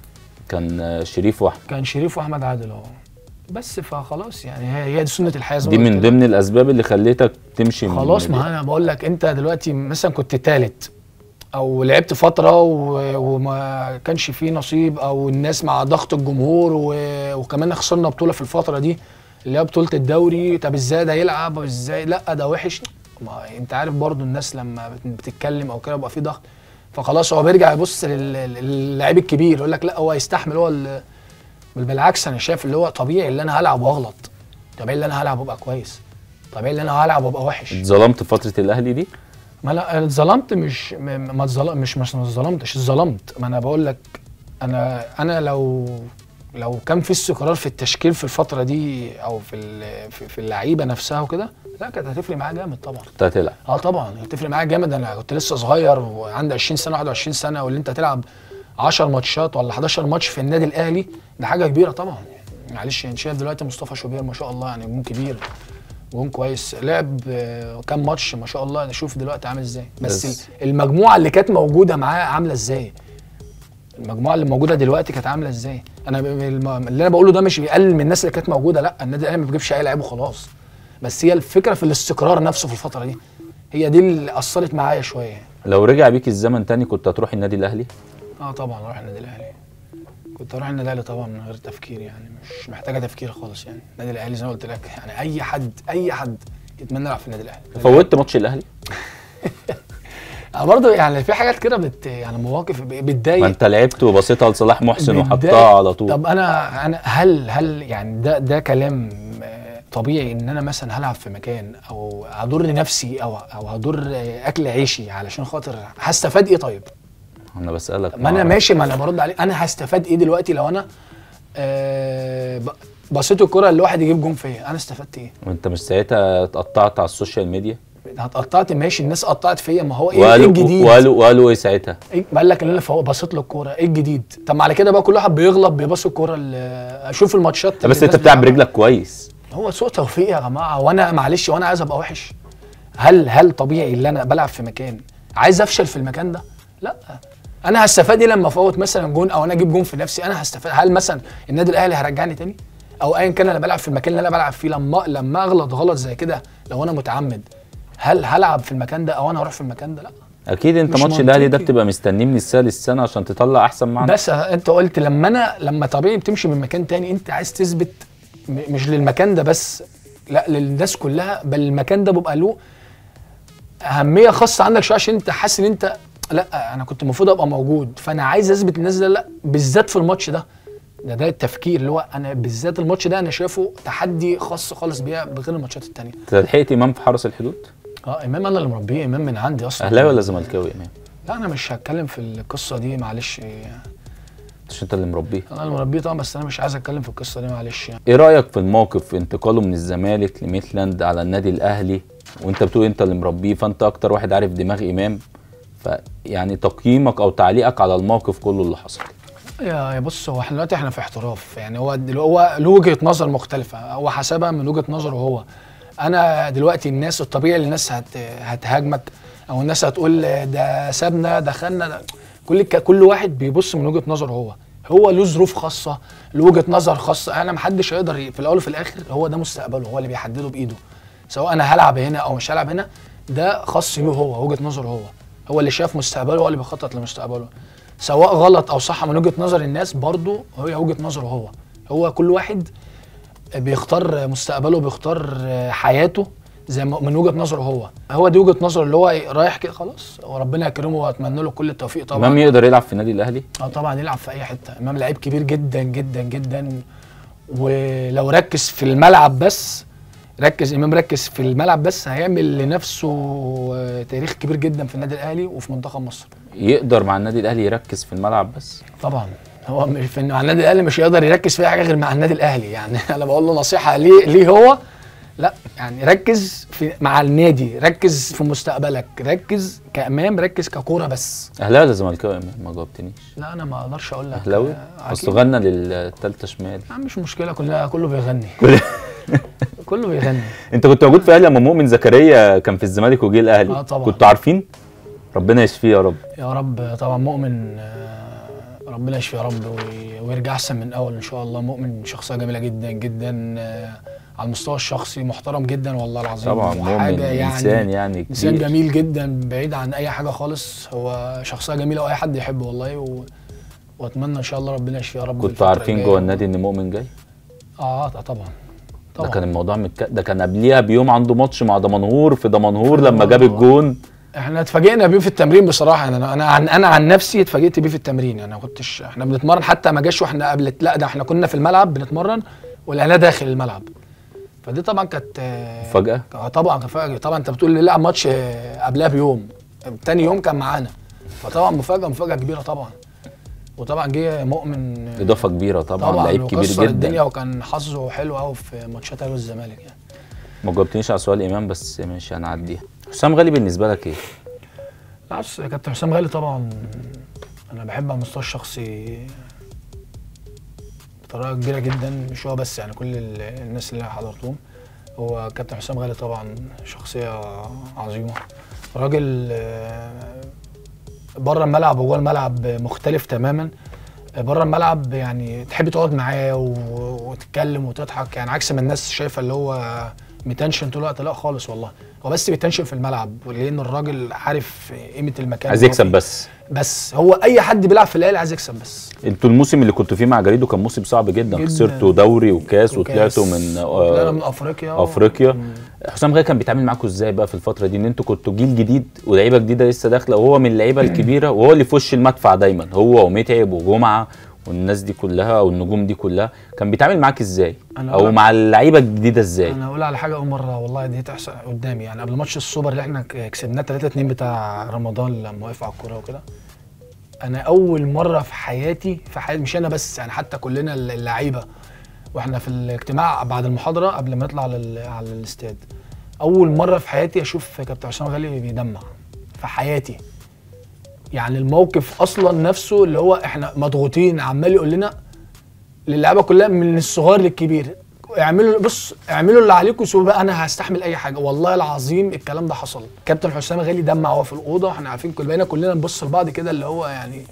كان آه، شريف واحمد كان شريف وأحمد عادل اه بس فخلاص يعني هي هي دي سنة الحياة زي ما دي قلت من لك. ضمن الاسباب اللي خليتك تمشي من خلاص النادي. ما انا بقول لك انت دلوقتي مثلا كنت تالت او لعبت فتره و- وما كانش فيه نصيب او الناس مع ضغط الجمهور و... وكمان خسرنا بطوله في الفتره دي اللي هي بطوله الدوري طب ازاي ده يلعب ازاي لا ده وحش ما انت عارف برضو الناس لما بت- بتتكلم او كده بيبقى في ضغط فخلاص هو بيرجع يبص لل- للاعب الكبير يقول لك لا هو يستحمل هو ال... بل بالعكس انا شايف اللي هو طبيعي اللي انا هلعب واغلط طبيعي اللي انا هلعب وابقى كويس طبيعي اللي انا هلعب وابقى وحش اتظلمت في فترة الاهلي دي ما لا أنا اتظلمت مش م- ما اتظلم مش مش ما اتظلمتش اتظلمت ما انا بقول لك انا انا لو لو كان في استقرار في التشكيل في الفتره دي او في ال- في, في اللعيبه نفسها وكده لا كانت هتفرق معايا جامد طبعا كنت هتلعب اه طبعا هتفرق معايا جامد انا كنت لسه صغير وعندي 20 سنه 21 سنه واللي انت تلعب 10 ماتشات ولا 11 ماتش في النادي الاهلي ده حاجه كبيره طبعا معلش انت شايف دلوقتي مصطفى شوبير ما شاء الله يعني جون كبير جون كويس لعب آه، كام ماتش ما شاء الله شوف دلوقتي عامل ازاي بس, بس- بس المجموعه اللي كانت موجوده معاه عامله ازاي المجموعه اللي موجوده دلوقتي كانت عامله ازاي انا ب- الم- اللي انا بقوله ده مش بيقلل من الناس اللي كانت موجوده لا النادي الاهلي ما بيجيبش اي لعيب وخلاص بس هي الفكره في الاستقرار نفسه في الفتره دي هي دي اللي اثرت معايا شويه لو رجع بيك الزمن تاني كنت هتروح النادي الاهلي اه طبعا اروح النادي الاهلي كنت اروح النادي الاهلي طبعا من غير تفكير يعني مش محتاجه تفكير خالص يعني النادي الاهلي زي ما قلت لك يعني اي حد اي حد يتمنى يلعب في النادي الاهلي فوتت ماتش الاهلي أنا برضه يعني في حاجات كده بت يعني مواقف ب- ما بتضايق انت لعبت وبصيتها لصلاح محسن بتضايق. وحطها على طول طب انا انا هل هل يعني ده ده كلام آه، طبيعي ان انا مثلا هلعب في مكان او هضر نفسي او او هضر آه، اكل عيشي علشان خاطر هستفاد ايه طيب؟ انا بسالك ما انا أعرف. ماشي ما انا برد عليه انا هستفاد ايه دلوقتي لو انا آه ب- بصيت الكرة اللي واحد يجيب جون فيا انا استفدت ايه؟ وانت مش ساعتها اتقطعت على السوشيال ميديا اتقطعت ماشي الناس قطعت فيا ما هو ايه, إيه وقالوا الجديد؟ وقالوا وقالوا ايه ساعتها إيه قال لك ان انا فوق بصيت له الكوره ايه الجديد؟ طب ما على كده بقى كل واحد بيغلط بيبص الكوره ال- اشوف الماتشات لا، بس اللي انت الناس بتلعب بتلعبها. برجلك كويس هو سوء توفيق يا جماعه وانا معلش وانا عايز ابقى وحش هل هل طبيعي ان انا بلعب في مكان عايز افشل في المكان ده؟ لا انا هستفاد ايه لما افوت مثلا جون او انا اجيب جون في نفسي انا هستفاد هل مثلا النادي الاهلي هيرجعني تاني او ايا كان انا بلعب في المكان اللي انا بلعب فيه لما لما اغلط غلط زي كده لو انا متعمد هل هلعب في المكان ده او انا هروح في المكان ده لا اكيد انت مش ماتش الاهلي ده منطقي. بتبقى مستنيه من السنه للسنه عشان تطلع احسن ما عندك بس انت قلت لما انا لما طبيعي بتمشي من مكان تاني انت عايز تثبت م- مش للمكان ده بس لا للناس كلها بل المكان ده بيبقى له اهميه خاصه عندك شويه عشان انت حاسس ان انت لا انا كنت المفروض ابقى موجود فانا عايز اثبت للناس ده لا بالذات في الماتش ده ده ده التفكير اللي هو انا بالذات الماتش ده انا شايفه تحدي خاص خالص بيها بغير الماتشات التانيه انت لحقت امام في حرس الحدود اه امام انا اللي مربيه امام من عندي اصلا اهلاوي ولا زملكاوي امام لا انا مش هتكلم في القصه دي معلش عشان انت اللي مربيه انا اللي مربيه طبعا بس انا مش عايز اتكلم في القصه دي معلش يعني ايه رايك في الموقف في انتقاله من الزمالك لميتلاند على النادي الاهلي وانت بتقول انت اللي مربيه فانت اكتر واحد عارف دماغ امام فيعني تقييمك او تعليقك على الموقف كله اللي حصل يا يا بص هو احنا دلوقتي احنا في احتراف يعني هو دل- هو له وجهه نظر مختلفه هو حسبها من وجهه نظره هو انا دلوقتي الناس الطبيعي اللي الناس هت هتهاجمك او الناس هتقول ده سابنا دخلنا ده كل ك- كل واحد بيبص من وجهه نظره هو هو له ظروف خاصه له وجهه نظر خاصه انا محدش هيقدر ي- في الاول وفي الاخر هو ده مستقبله هو اللي بيحدده بايده سواء انا هلعب هنا او مش هلعب هنا ده خاص بيه هو وجهه نظره هو هو اللي شاف مستقبله هو اللي بيخطط لمستقبله سواء غلط او صح من وجهه نظر الناس برضه هي وجهه نظره هو هو كل واحد بيختار مستقبله بيختار حياته زي ما من وجهه نظره هو هو دي وجهه نظره اللي هو رايح كده خلاص وربنا يكرمه واتمنى له كل التوفيق طبعا امام يقدر يلعب في النادي الاهلي اه طبعا يلعب في اي حته امام لعيب كبير جدا جدا جدا ولو ركز في الملعب بس ركز امام ركز في الملعب بس هيعمل لنفسه آه، تاريخ كبير جدا في النادي الاهلي وفي منتخب مصر يقدر مع النادي الاهلي يركز في الملعب بس طبعا هو مش في مع النادي الاهلي مش هيقدر يركز في أي حاجه غير مع النادي الاهلي يعني انا بقول له نصيحه ليه ليه هو لا يعني ركز في مع النادي ركز في مستقبلك ركز كامام ركز ككوره بس اهلاوي ولا زملكاوي يا امام ما جاوبتنيش لا انا ما اقدرش اقول لك اهلاوي آه، اصل أكيد. غنى للتالتة شمال لا مش مشكله كلها كله بيغني كله بيغني انت كنت موجود في الاهلي لما مؤمن زكريا كان في الزمالك وجه الاهلي آه طبعا. كنتوا عارفين ربنا يشفيه يا رب يا رب طبعا مؤمن آه، ربنا يشفي يا رب وي- ويرجع احسن من الاول ان شاء الله مؤمن شخصيه جميله جدا جدا آه، على المستوى الشخصي محترم جدا والله العظيم طبعا مؤمن وحاجه انسان يعني انسان كبير. جميل جدا بعيد عن اي حاجه خالص هو شخصيه جميله واي حد يحبه والله و... واتمنى ان شاء الله ربنا يشفيه يا رب كنتوا الفترة عارفين الجاية. جوه النادي ان مؤمن جاي اه طبعا ده طبعا كان الموضوع متك... ده كان قبليها بيوم عنده ماتش مع دمنهور في دمنهور لما جاب دمنهور. الجون احنا اتفاجئنا بيه في التمرين بصراحه يعني انا انا عن انا عن نفسي اتفاجئت بيه في التمرين يعني ما كنتش احنا بنتمرن حتى ما جاش واحنا قبل لا ده احنا كنا في الملعب بنتمرن ولقيناه داخل الملعب فدي طبعا كانت آه، مفاجأة؟ آه، طبعا كانت مفاجاه طبعا انت بتقول لي لعب ماتش آه، قبلها بيوم تاني يوم كان معانا فطبعا مفاجاه مفاجاه كبيره طبعا وطبعا جه مؤمن آه، اضافه كبيره طبعا, طبعا لعيب كبير وكسر الدنيا جدا وكان حظه حلو قوي في ماتشات الاهلي والزمالك يعني ما جاوبتنيش على سؤال امام بس ماشي هنعديها حسام غالي بالنسبه لك ايه بس كابتن حسام غالي طبعا انا بحب على المستوى الشخصي بطريقه كبيره جدا مش هو بس يعني كل ال- الناس اللي أنا حضرتهم هو كابتن حسام غالي طبعا شخصيه عظيمه راجل آه، بره الملعب وجوه الملعب مختلف تماما بره الملعب يعني تحب تقعد معاه و- وتتكلم وتضحك يعني عكس ما الناس شايفه اللي هو متنشن طول الوقت لا خالص والله هو بس بيتنشن في الملعب لان الراجل عارف قيمه المكان عايز اللي هو يكسب فيه. بس بس هو اي حد بيلعب في الاهلي عايز يكسب بس انتوا الموسم اللي كنتوا فيه مع جريدو كان موسم صعب جدا, جداً. خسرتوا دوري وكاس وطلعتوا وكاس، من وطلعنا آه من افريقيا و- افريقيا مم. حسام غالي كان بيتعامل معاكم ازاي بقى في الفتره دي ان انتوا كنتوا جيل جديد ولاعيبه جديده لسه داخله وهو من اللعيبه الكبيره وهو اللي في وش المدفع دايما هو ومتعب وجمعه والناس دي كلها او النجوم دي كلها كان بيتعامل معاك ازاي أنا او أقول- مع اللعيبه الجديده ازاي انا اقول على حاجه اول مره والله دي تحصل قدامي يعني قبل ماتش السوبر اللي احنا ك- كسبناه 3 2 بتاع رمضان لما وقف على الكوره وكده انا اول مره في حياتي في حياتي مش انا بس يعني حتى كلنا اللعيبه واحنا في الاجتماع بعد المحاضره قبل ما نطلع على ال- على الاستاد اول مره في حياتي اشوف كابتن حسام غالي بيدمع في حياتي يعني الموقف اصلا نفسه اللي هو احنا مضغوطين عمال يقول لنا للعيبه كلها من الصغير للكبير اعملوا بص اعملوا اللي عليكم سووا بقى انا هستحمل اي حاجه والله العظيم الكلام ده حصل كابتن حسام غالي دمع وهو في الاوضه واحنا عارفين كل بقينا كلنا نبص لبعض كده اللي هو يعني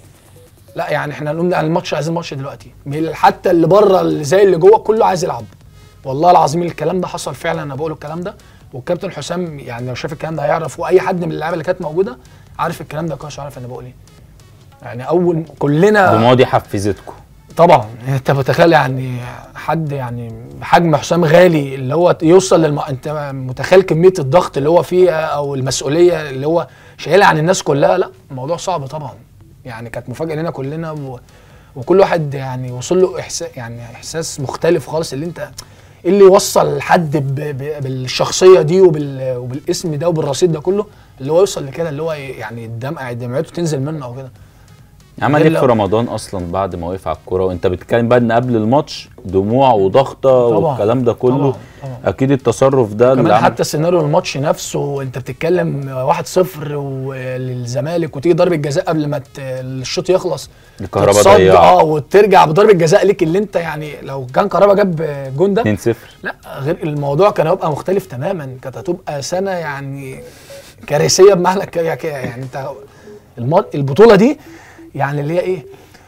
لا يعني احنا هنقوم على الماتش عايزين الماتش دلوقتي من- حتى اللي بره اللي زي اللي جوه كله عايز يلعب والله العظيم الكلام ده حصل فعلا انا بقول الكلام ده والكابتن حسام يعني لو شاف الكلام ده هيعرف واي حد من اللعيبه اللي كانت موجوده عارف الكلام ده كويس عارف انا بقول ايه يعني اول كلنا الدموع دي حفزتكم طبعا انت متخيل يعني حد يعني حجم حسام غالي اللي هو يوصل للم... انت متخيل كميه الضغط اللي هو فيها او المسؤوليه اللي هو شايلها عن الناس كلها لا الموضوع صعب طبعا يعني كانت مفاجاه لنا كلنا و... وكل واحد يعني وصل له احساس يعني احساس مختلف خالص اللي انت ايه اللي يوصل حد ب... ب... بالشخصيه دي وبال... وبالاسم ده وبالرصيد ده كله اللي هو يوصل لكده اللي هو يعني الدمع دمعته تنزل منه او كده عمل غير ايه في لو- رمضان اصلا بعد ما وقف على الكوره وانت بتتكلم بقى ان قبل الماتش دموع وضغطه طبعاً، والكلام ده كله طبعاً، طبعاً. اكيد التصرف ده كمان اللي عمل- حتى سيناريو الماتش نفسه انت بتتكلم 1-0 وللزمالك وتيجي ضربه جزاء قبل ما ت- الشوط يخلص الكهرباء تتصد، ضيع اه وترجع بضربه جزاء ليك اللي انت يعني لو كان كهربا جاب جون ده 2-0 لا غير الموضوع كان هيبقى مختلف تماما كانت هتبقى سنه يعني كارثيه بمعنى الك- يعني انت الم- البطوله دي يعني اللي هي ايه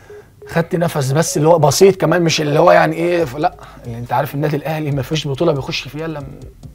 خدت نفس بس اللي هو بسيط كمان مش اللي هو يعني ايه ف- لا اللي انت عارف النادي الاهلي ما فيش بطوله بيخش فيها الا م-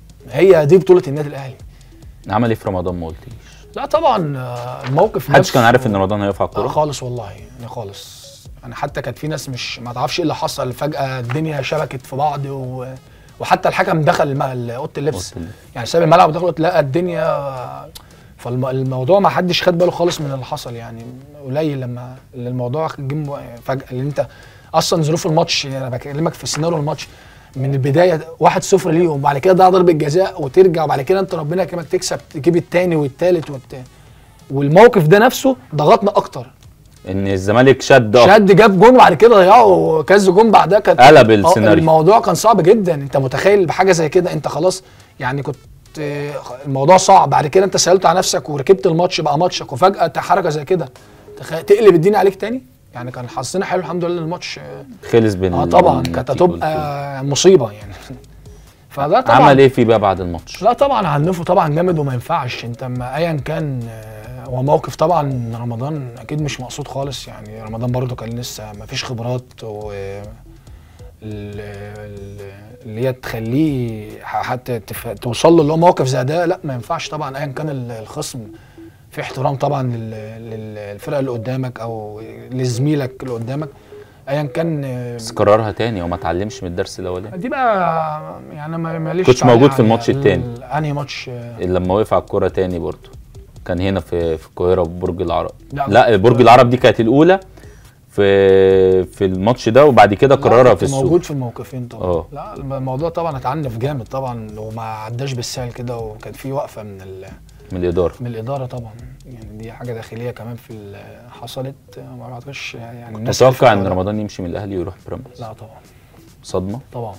هي دي بطوله النادي الاهلي عمل ايه في رمضان ما قلتليش لا طبعا آه، الموقف محدش نفسه- كان عارف ان رمضان هيقف على آه الكوره خالص والله يعني خالص انا حتى كانت في ناس مش ما تعرفش ايه اللي حصل فجاه الدنيا شبكت في بعض و... وحتى الحكم دخل الم- اوضه اللبس أوضة اللبس. يعني ساب الملعب ودخل لقى الدنيا فالموضوع ما حدش خد باله خالص من اللي حصل يعني قليل لما الموضوع جه فجاه اللي انت اصلا ظروف الماتش يعني انا بكلمك في سيناريو الماتش من البدايه 1-0 ليهم وبعد كده ضيع ضربه جزاء وترجع وبعد كده انت ربنا يكرمك تكسب تجيب الثاني والثالث والت... والموقف ده نفسه ضغطنا اكتر ان الزمالك شد أكتر. شد جاب جون وبعد كده ضيعوا كذا جون بعدها كانت قلب آه، السيناريو. الموضوع كان صعب جدا انت متخيل بحاجه زي كده انت خلاص يعني كنت آه، الموضوع صعب بعد كده انت سالت على نفسك وركبت الماتش بقى ماتشك وفجاه حركه زي كده تخيل تقلب الدنيا عليك تاني يعني كان حظنا حلو الحمد لله الماتش آه، خلص بين اه ال- طبعا النتيجة كانت والفوز. هتبقى مصيبه يعني فده طبعا عمل ايه فيه بقى بعد الماتش لا طبعا عنفه طبعا جامد وما ينفعش انت ما ايا كان آه، هو موقف طبعا رمضان اكيد مش مقصود خالص يعني رمضان برضو كان لسه ما فيش خبرات و ال- ال- اللي هي تخليه ح- حتى تف- توصل له اللي هو موقف زي ده لا ما ينفعش طبعا ايا كان ال- الخصم في احترام طبعا لل- للفرقه اللي قدامك او لزميلك اللي قدامك ايا كان آه، بس كررها تاني وما اتعلمش من الدرس الاولاني دي بقى يعني ما- ماليش كنتش تعليق موجود في على الماتش ال- التاني. انهي ماتش آه، لما وقف على الكوره تاني برضه كان هنا في في القاهره في برج العرب لا، لا برج العرب دي كانت الاولى في في الماتش ده وبعد كده لا، كررها كنت في السوق موجود في الموقفين طبعا اه. لا الموضوع طبعا اتعنف جامد طبعا وما عداش بالسهل كده وكان في وقفه من ال... من الاداره من الاداره طبعا يعني دي حاجه داخليه كمان في ال- حصلت ما بعتقدش يعني الناس متوقع عرفت ان ولا- رمضان يمشي من الاهلي ويروح بيراميدز لا طبعا صدمه طبعا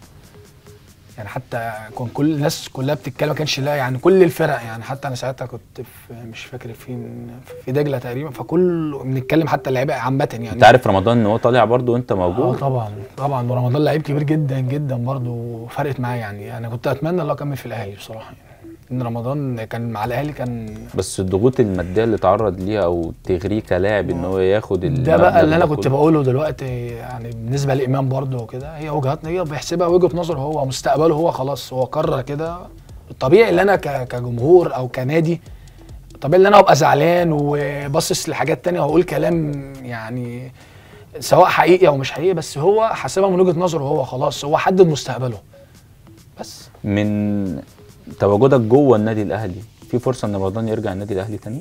يعني حتى كان كل الناس كلها بتتكلم ما كانش لا يعني كل الفرق يعني حتى انا ساعتها كنت في مش فاكر فين في دجله تقريبا فكل بنتكلم حتى اللعيبه عامه يعني انت عارف رمضان ان هو طالع برضه وانت اه موجود طبعا طبعا ورمضان لعيب كبير جدا جدا برضه وفرقت معاه يعني انا كنت اتمنى الله اكمل في الاهلي بصراحه يعني ان رمضان كان مع الاهلي كان بس الضغوط الماديه اللي تعرض ليها او تغريه كلاعب ان هو ياخد ده المبلغ بقى اللي انا ده كنت كله. بقوله دلوقتي يعني بالنسبه لامام برضه وكده هي وجهات هي بيحسبها وجهه نظره هو مستقبله هو خلاص هو قرر كده الطبيعي اللي انا ك- كجمهور او كنادي طبيعي ان انا ابقى زعلان وباصص لحاجات تانية واقول كلام يعني سواء حقيقي او مش حقيقي بس هو حاسبها من وجهه نظره هو خلاص هو حدد مستقبله بس من تواجدك جوه النادي الاهلي في فرصه ان رمضان يرجع النادي الاهلي تاني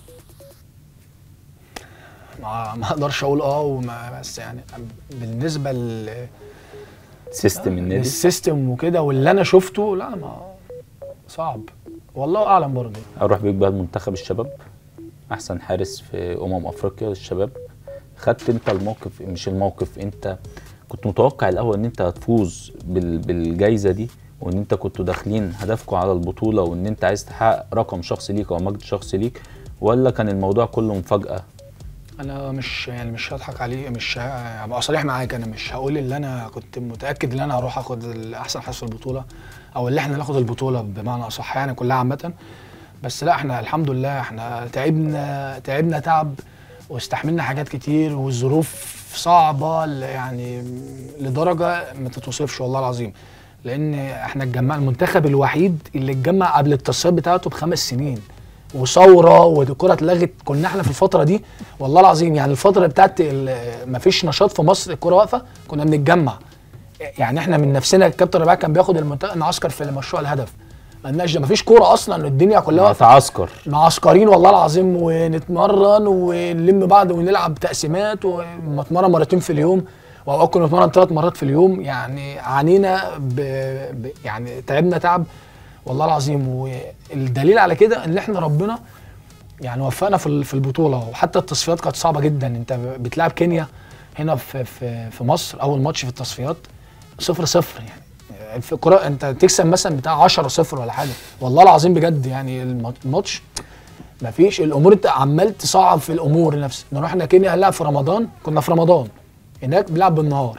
ما ما اقدرش اقول اه وما بس يعني بالنسبه لل سيستم النادي السيستم وكده واللي انا شفته لا ما صعب والله اعلم برضه اروح بيك بقى لمنتخب الشباب احسن حارس في امم افريقيا للشباب خدت انت الموقف مش الموقف انت كنت متوقع الاول ان انت هتفوز بال... بالجايزه دي وان انت كنتوا داخلين هدفكم على البطوله وان انت عايز تحقق رقم شخصي ليك او مجد شخصي ليك ولا كان الموضوع كله مفاجاه انا مش يعني مش هضحك عليه مش ه- هبقى صريح معاك انا مش هقول اللي انا كنت متاكد ان انا هروح اخد احسن حظ في البطوله او اللي احنا ناخد البطوله بمعنى اصح يعني كلها عامه بس لا احنا الحمد لله احنا تعبنا تعبنا تعب واستحملنا حاجات كتير والظروف صعبه ل- يعني لدرجه ما تتوصفش والله العظيم لان احنا اتجمعنا المنتخب الوحيد اللي اتجمع قبل التصفيات بتاعته بخمس سنين وثوره والكره اتلغت كنا احنا في الفتره دي والله العظيم يعني الفتره بتاعت ال- مفيش نشاط في مصر الكره واقفه كنا بنتجمع يعني احنا من نفسنا الكابتن ربيع كان بياخد المنتخب معسكر في مشروع الهدف مالناش مفيش كوره اصلا الدنيا كلها واقفه تعسكر معسكرين والله العظيم ونتمرن ونلم بعض ونلعب تقسيمات ونتمرن مرتين في اليوم واوقات كنا نتمرن ثلاث مرات في اليوم يعني عانينا ب... ب... يعني تعبنا تعب والله العظيم والدليل على كده ان احنا ربنا يعني وفقنا في ال- في البطوله وحتى التصفيات كانت صعبه جدا انت بتلعب كينيا هنا في في في مصر اول ماتش في التصفيات صفر صفر يعني في كرة انت تكسب مثلا بتاع 10 صفر ولا حاجه والله العظيم بجد يعني الم- الماتش مفيش الامور انت عمال تصعب في الامور نفسها نروح احنا كينيا هنلعب في رمضان كنا في رمضان هناك بنلعب بالنهار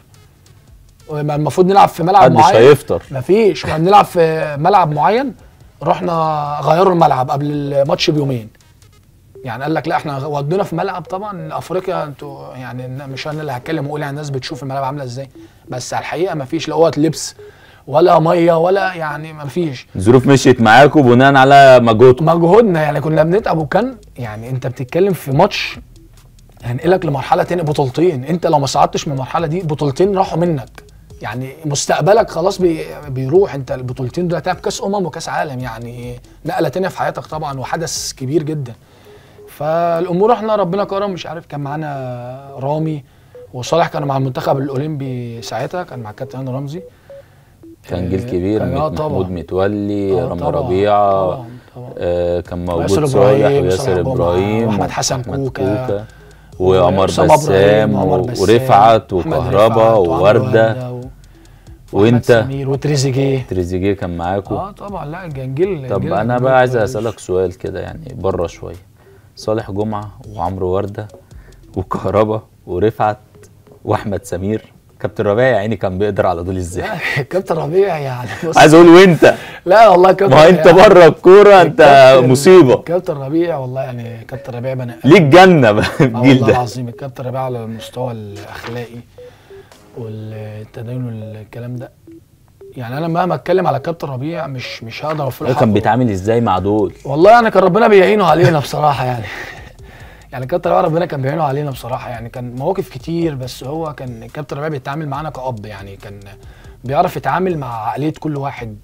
المفروض نلعب في ملعب محدش معين هيفطر مفيش كنا بنلعب في ملعب معين رحنا غيروا الملعب قبل الماتش بيومين يعني قال لك لا احنا ودونا في ملعب طبعا افريقيا انتوا يعني مش انا اللي هتكلم واقول يعني الناس بتشوف الملعب عامله ازاي بس على الحقيقه مفيش لا قوه لبس ولا ميه ولا يعني مفيش الظروف مشيت معاكم بناء على مجهودكم مجهودنا يعني كنا بنتعب وكان يعني انت بتتكلم في ماتش هنقلك لمرحله تاني بطولتين انت لو ما صعدتش من المرحله دي بطولتين راحوا منك يعني مستقبلك خلاص بي بيروح انت البطولتين دول هتلعب كاس امم وكاس عالم يعني نقله تانية في حياتك طبعا وحدث كبير جدا فالامور احنا ربنا كرم مش عارف كان معانا رامي وصالح كانوا مع المنتخب الاولمبي ساعتها كان مع الكابتن هاني رمزي كان جيل كبير كان- آه مت- طبعا. محمود متولي آه رامي طبعا، ربيعه طبعا، طبعا. آه كان موجود وياسر صالح إبراهيم، وياسر وصالح جمعة، ابراهيم وأحمد حسن وأحمد كوكا، وعمر وأسامة إبراهيم، بسام وعمر و- بسام، ورفعت وأحمد وكهربا رفعت، وعمرو وورده و- وانت وأحمد سمير وتريزيجيه تريزيجيه كان معاكم اه طبعا لا كان جيل طب جيل انا جيل بقى عايز كويس. اسالك سؤال كده يعني بره شويه صالح جمعه وعمرو ورده وكهربا ورفعت واحمد سمير كابتن ربيع يا عيني كان بيقدر على دول ازاي لا كابتن ربيع يعني بص عايز اقول وانت لا والله كابتن ما هو انت ربيع- بره الكوره انت الكابتن- مصيبه كابتن ربيع والله يعني كابتن ربيع بني ليك جنه بقى آه الجيل والله ده العظيم الكابتن ربيع على المستوى الاخلاقي والتدين والكلام ده يعني انا مهما اتكلم على كابتن ربيع مش مش هقدر اوفر له هو كان حقه. بيتعامل ازاي مع دول والله يعني كان ربنا بيعينه علينا بصراحه يعني يعني كابتن ربيع ربنا كان بيعينه علينا بصراحه يعني كان مواقف كتير بس هو كان كابتن ربيع بيتعامل معانا كأب يعني كان بيعرف يتعامل مع عقليه كل واحد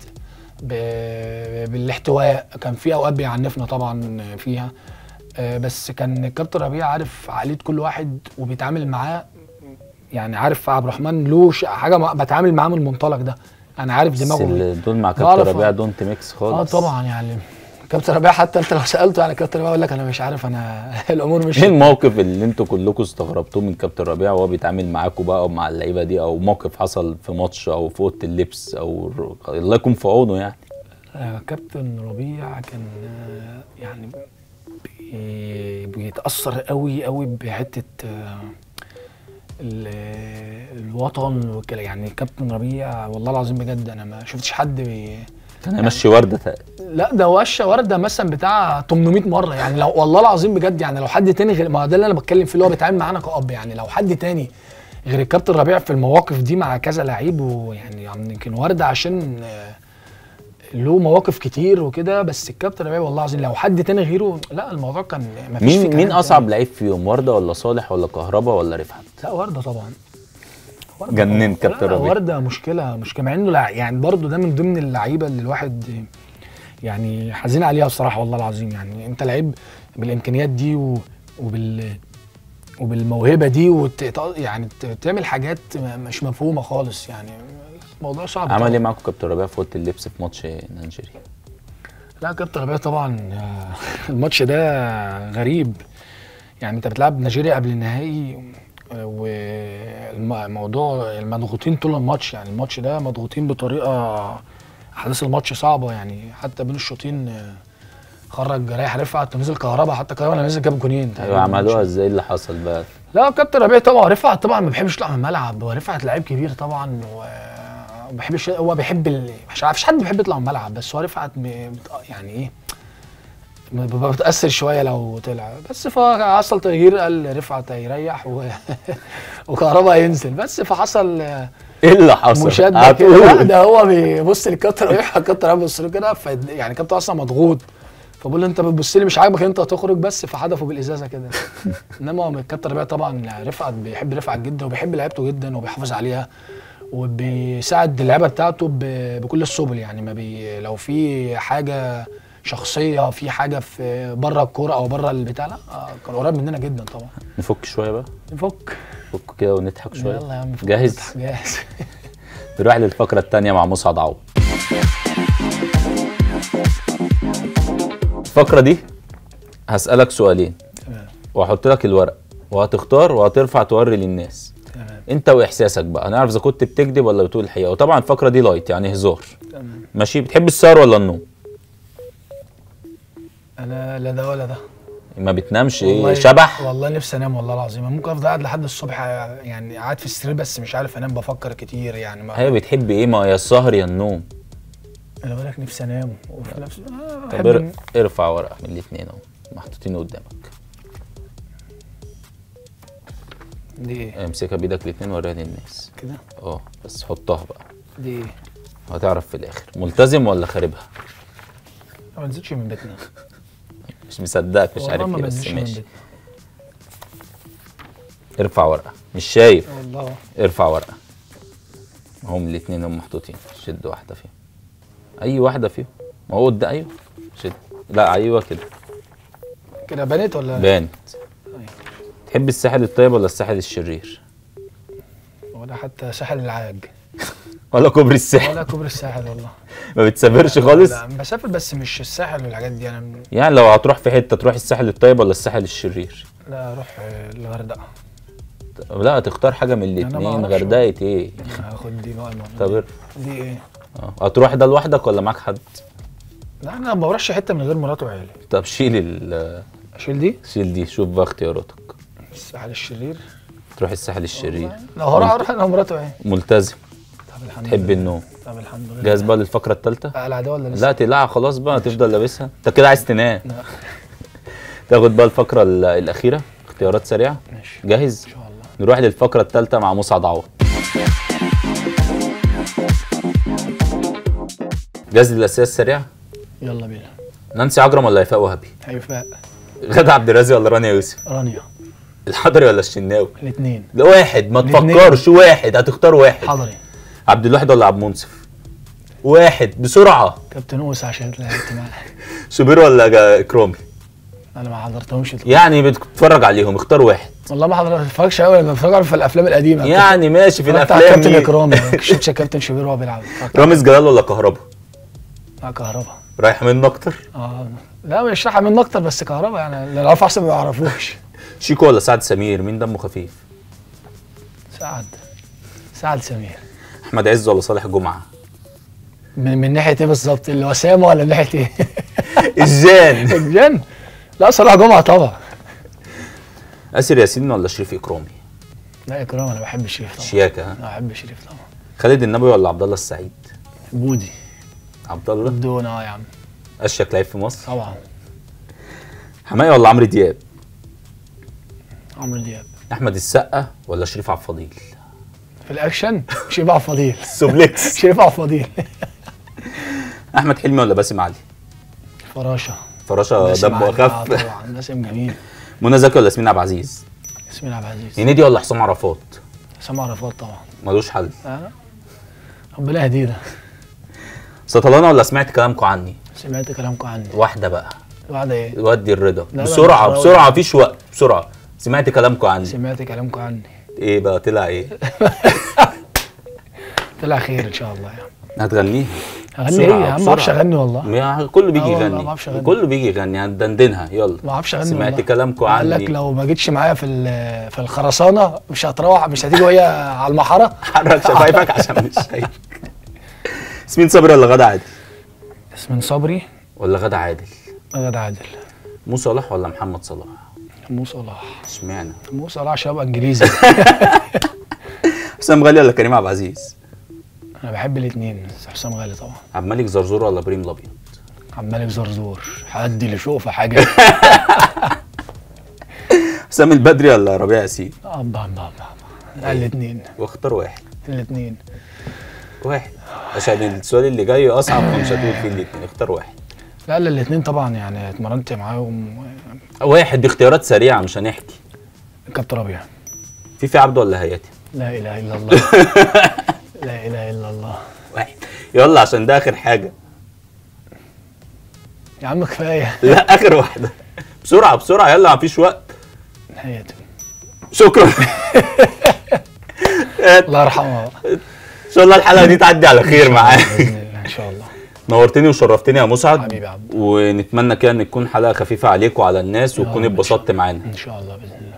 ب- بالاحتواء كان في اوقات بيعنفنا طبعا فيها آه، بس كان الكابتن ربيع عارف عقليه كل واحد وبيتعامل معاه يعني عارف عبد الرحمن له ش- حاجه ما- بتعامل معاه من المنطلق ده انا عارف بس دماغه اللي دول مع كابتن بعرف- ربيع دونت ميكس اه خالص طبعا يعني كابتن ربيع حتى انت لو سالته يعني كابتن ربيع يقول لك انا مش عارف انا الامور مش ايه الموقف اللي انتوا كلكم استغربتوه من كابتن ربيع وهو بيتعامل معاكم بقى ومع اللعيبه دي او موقف حصل في ماتش او في اوضه اللبس او الر- الله يكون في عونه يعني آه، كابتن ربيع كان آه، يعني بي- بيتاثر قوي قوي بحته آه، ال- آه، الوطن وكده يعني كابتن ربيع والله العظيم بجد انا ما شفتش حد بي كان هيمشي ورده تق- لا ده وشه ورده مثلا بتاع 800 مره يعني لو والله العظيم بجد يعني لو حد تاني غير ما هو ده اللي انا بتكلم فيه اللي هو بيتعامل معانا كأب يعني لو حد تاني غير الكابتن ربيع في المواقف دي مع كذا لعيب ويعني يعني يمكن ورده عشان آه، له مواقف كتير وكده بس الكابتن ربيع والله العظيم لو حد تاني غيره لا الموضوع كان ما فيش فيه مين كلام مين تاني. اصعب لعيب فيهم ورده ولا صالح ولا كهربا ولا رفعت لا ورده طبعا وردة جننت طبعاً. كابتن لا، ربيع. ورده مشكله مشكله مع انه لا يعني برضه ده من ضمن اللعيبه اللي الواحد يعني حزين عليها بصراحه والله العظيم يعني انت لعيب بالامكانيات دي و- وبال وبالموهبه دي وت... يعني ت- تعمل حاجات م- مش مفهومه خالص يعني الموضوع صعب عمل طبعاً. ايه معاكم كابتن ربيع في اوضه اللبس في ماتش نيجيريا لا كابتن ربيع طبعا آه، الماتش ده غريب يعني انت بتلعب نيجيريا قبل النهائي آه، والموضوع المضغوطين طول الماتش يعني الماتش ده مضغوطين بطريقه احداث الماتش صعبه يعني حتى بين الشوطين آه، خرج ريح رفعت ونزل كهربا حتى كهربا لما نزل جاب جونين ايوه عملوها ازاي اللي حصل بقى لا كابتن ربيع طبعا رفعت طبعا ما بيحبش يطلع من الملعب هو رفعت لعيب كبير طبعا و ما بيحبش هو بيحب ال... مش عارف مش حد بيحب يطلع من الملعب بس هو رفعت م... مت- يعني ايه م- بيبقى متاثر شويه لو طلع بس فحصل تغيير قال رفعت هيريح و... وكهربا هينزل بس فحصل آه، ايه اللي حصل؟ مشاده كده لا هتقول. ده هو بيبص للكابتن ربيع الكابتن ربيع بيبص له كده ف... يعني الكابتن اصلا مضغوط فبقول له انت بتبص لي مش عاجبك انت هتخرج بس فحدفه بالازازه كده انما هو الكابتن ربيع طبعا رفعت بيحب رفعت جدا وبيحب لعيبته جدا وبيحافظ عليها وبيساعد اللعيبه بتاعته ب- بكل السبل يعني ما بي لو في حاجه شخصيه في حاجه في بره الكوره او بره البتاع لا آه، كان قريب مننا جدا طبعا نفك شويه بقى نفك نفك كده ونضحك شويه يلا يا عم فك جاهز؟ نضحك، جاهز نروح للفقره الثانيه مع مسعد عوض الفقره دي هسالك سؤالين تمام وهحط لك الورق وهتختار وهترفع توري للناس تمام انت واحساسك بقى هنعرف اذا كنت بتكذب ولا بتقول الحقيقه وطبعا الفقره دي لايت يعني هزار تمام ماشي بتحب السهر ولا النوم انا لا ده ولا ده ما بتنامش والله- ايه شبح والله نفسي انام والله العظيم أنا ممكن افضل قاعد لحد الصبح يعني قاعد في السرير بس مش عارف انام بفكر كتير يعني ما ايوه بتحب ايه ما يا السهر يا النوم انا بقول لك نفسي انام وفي نفس آه طب بحب ار- إن- ارفع ورقه من الاثنين اهو محطوطين قدامك دي ايه امسكها بايدك الاثنين وريها للناس كده اه بس حطها بقى دي ايه هتعرف في الاخر ملتزم ولا خاربها ما نزلتش من بيتنا مش مصدقك مش والله عارف ما ايه بس بنزلش من ماشي بيتنا ارفع ورقه مش شايف والله ارفع ورقه هم الاثنين هم محطوطين شد واحده فيهم اي واحده فيهم ما هو ده ايوه شد لا ايوه كده كده بنت ولا بانت تحب الساحل الطيب ولا الساحل الشرير ولا حتى ساحل العاج ولا كوبري الساحل ولا كوبري الساحل والله ما بتسافرش خالص لا بسافر بس مش الساحل والحاجات دي انا يعني لو هتروح في حته تروح الساحل الطيب ولا الساحل الشرير لا اروح آه، الغردقه لا هتختار حاجه من ما الاثنين أعرفش. غردقه ايه هاخد دي بقى المرة طب دي. ار- دي ايه اه هتروح ده لوحدك ولا معاك حد لا انا ما بروحش حته من غير مراتي وعيالي طب شيل ال اشيل دي شيل دي شوف بقى اختياراتك الساحل الشرير تروح الساحل الشرير لو هروح اروح انا ومراتي وعيالي ملتزم طب الحمد تحب لله النوم طب الحمد لله جاهز بقى للفقره الثالثه اقلع ده ولا لسه؟ لا تقلعها خلاص بقى تفضل لابسها انت كده عايز تنام لا تاخد بقى الفقره ال- الاخيره اختيارات سريعه ماشي جاهز ان شاء الله نروح للفقره الثالثه مع مسعد عوض جاهز للاسئله السريعه يلا بينا نانسي عجرم ولا هيفاء وهبي هيفاء غادة عبد الرازق ولا رانيا يوسف رانيا الحضري ولا الشناوي الاثنين لا واحد ما الاتنين. تفكرش واحد هتختار واحد حضري عبد الواحد ولا عبد المنصف واحد بسرعه كابتن اوس عشان لعبت معاه شوبير ولا جا- اكرامي انا ما حضرتهمش يعني بتتفرج عليهم اختار واحد والله ما حضرت اتفرجش قوي انا بتفرج في الافلام القديمه يعني ماشي في اتفرجت على الافلام كابتن دي. اكرامي ما شفتش كابتن شوبير وهو بيلعب اتفرجت رامز جلال ولا كهربا على كهربا رايح منه اكتر اه لا مش راح منه اكتر بس كهربا يعني اللي يعرفوا احسن ما يعرفوش شيكو ولا سعد سمير مين دمه خفيف سعد سعد سمير احمد عز ولا صالح جمعه من, من ناحيه ايه بالظبط الوسامه ولا من ناحيه ايه؟ الجان الجن لا صلاح جمعه طبعا اسر ياسين ولا شريف اكرامي لا اكرام انا بحب شريف طبعا شياكه ها انا بحب شريف طبعا خالد النبوي ولا عبد الله السعيد بودي عبد الله دون اه يا عم اشيك لعيب في مصر طبعا حماية ولا عمرو دياب عمرو دياب احمد السقا ولا شريف عبد الفضيل في الاكشن شريف عبد الفضيل سوبليكس شريف عبد الفضيل احمد حلمي ولا باسم علي فراشه فراشه باسم دمه علي. آه اخف طبعا باسم جميل منى زكي ولا ياسمين عبد العزيز ياسمين عبد العزيز هنيدي ولا حسام عرفات سامع عرفات طبعا ملوش حل آه. ربنا يهدينا سطلانه ولا سمعت كلامكم عني سمعت كلامكم عني واحده بقى واحده ايه ودي الرضا لا، بسرعه مش بسرعه مفيش وقت بسرعه سمعت كلامكم عني سمعت كلامكم عني ايه بقى طلع ايه طلع خير ان شاء الله يعني هتغنيها اغني بسرعة، ايه يا عم ما اعرفش بسرعة. اغني والله يا كله بيجي آه والله يغني ما أعرفش أغني. كله بيجي يغني هندندنها يلا ما اعرفش اغني سمعت والله. كلامكم قال لك عني لو ما جيتش معايا في ال- في الخرسانه مش هتروح مش هتيجي وهي على المحاره حرك شفايفك عشان مش شايف ياسمين صبري ولا غادة عادل ياسمين صبري ولا غادة عادل غدا عادل مو صلاح ولا محمد صلاح مو صلاح اشمعنى مو صلاح عشان ابقى انجليزي حسام غالي ولا كريم عبد العزيز انا بحب الاثنين بس حسام غالي طبعا عبد الملك زرزور ولا ابراهيم الابيض عبد الملك زرزور حد اللي يشوفه حاجه حسام البدري ولا ربيع ياسين ابا ابا ابا الاثنين واختار واحد الاثنين واحد عشان السؤال اللي جاي اصعب فمش هتقول فيه الاثنين اختار واحد لا لا الاثنين طبعا يعني اتمرنت معاهم واحد دي اختيارات سريعه مش هنحكي كابتن ربيع في في عبده ولا هياتي لا اله الا الله لا اله الا الله واحد يلا عشان ده اخر حاجه يا عم كفايه لا اخر واحده بسرعه بسرعه يلا مفيش وقت نهايته شكرا الله يرحمها بقى ان شاء الله الحلقه دي تعدي على خير معاك باذن الله ان شاء الله نورتني وشرفتني يا مسعد حبيبي يا عبد. ونتمنى كده ان تكون حلقه خفيفه عليك وعلى الناس يا وتكون رب إن شاء اتبسطت معانا ان شاء الله باذن الله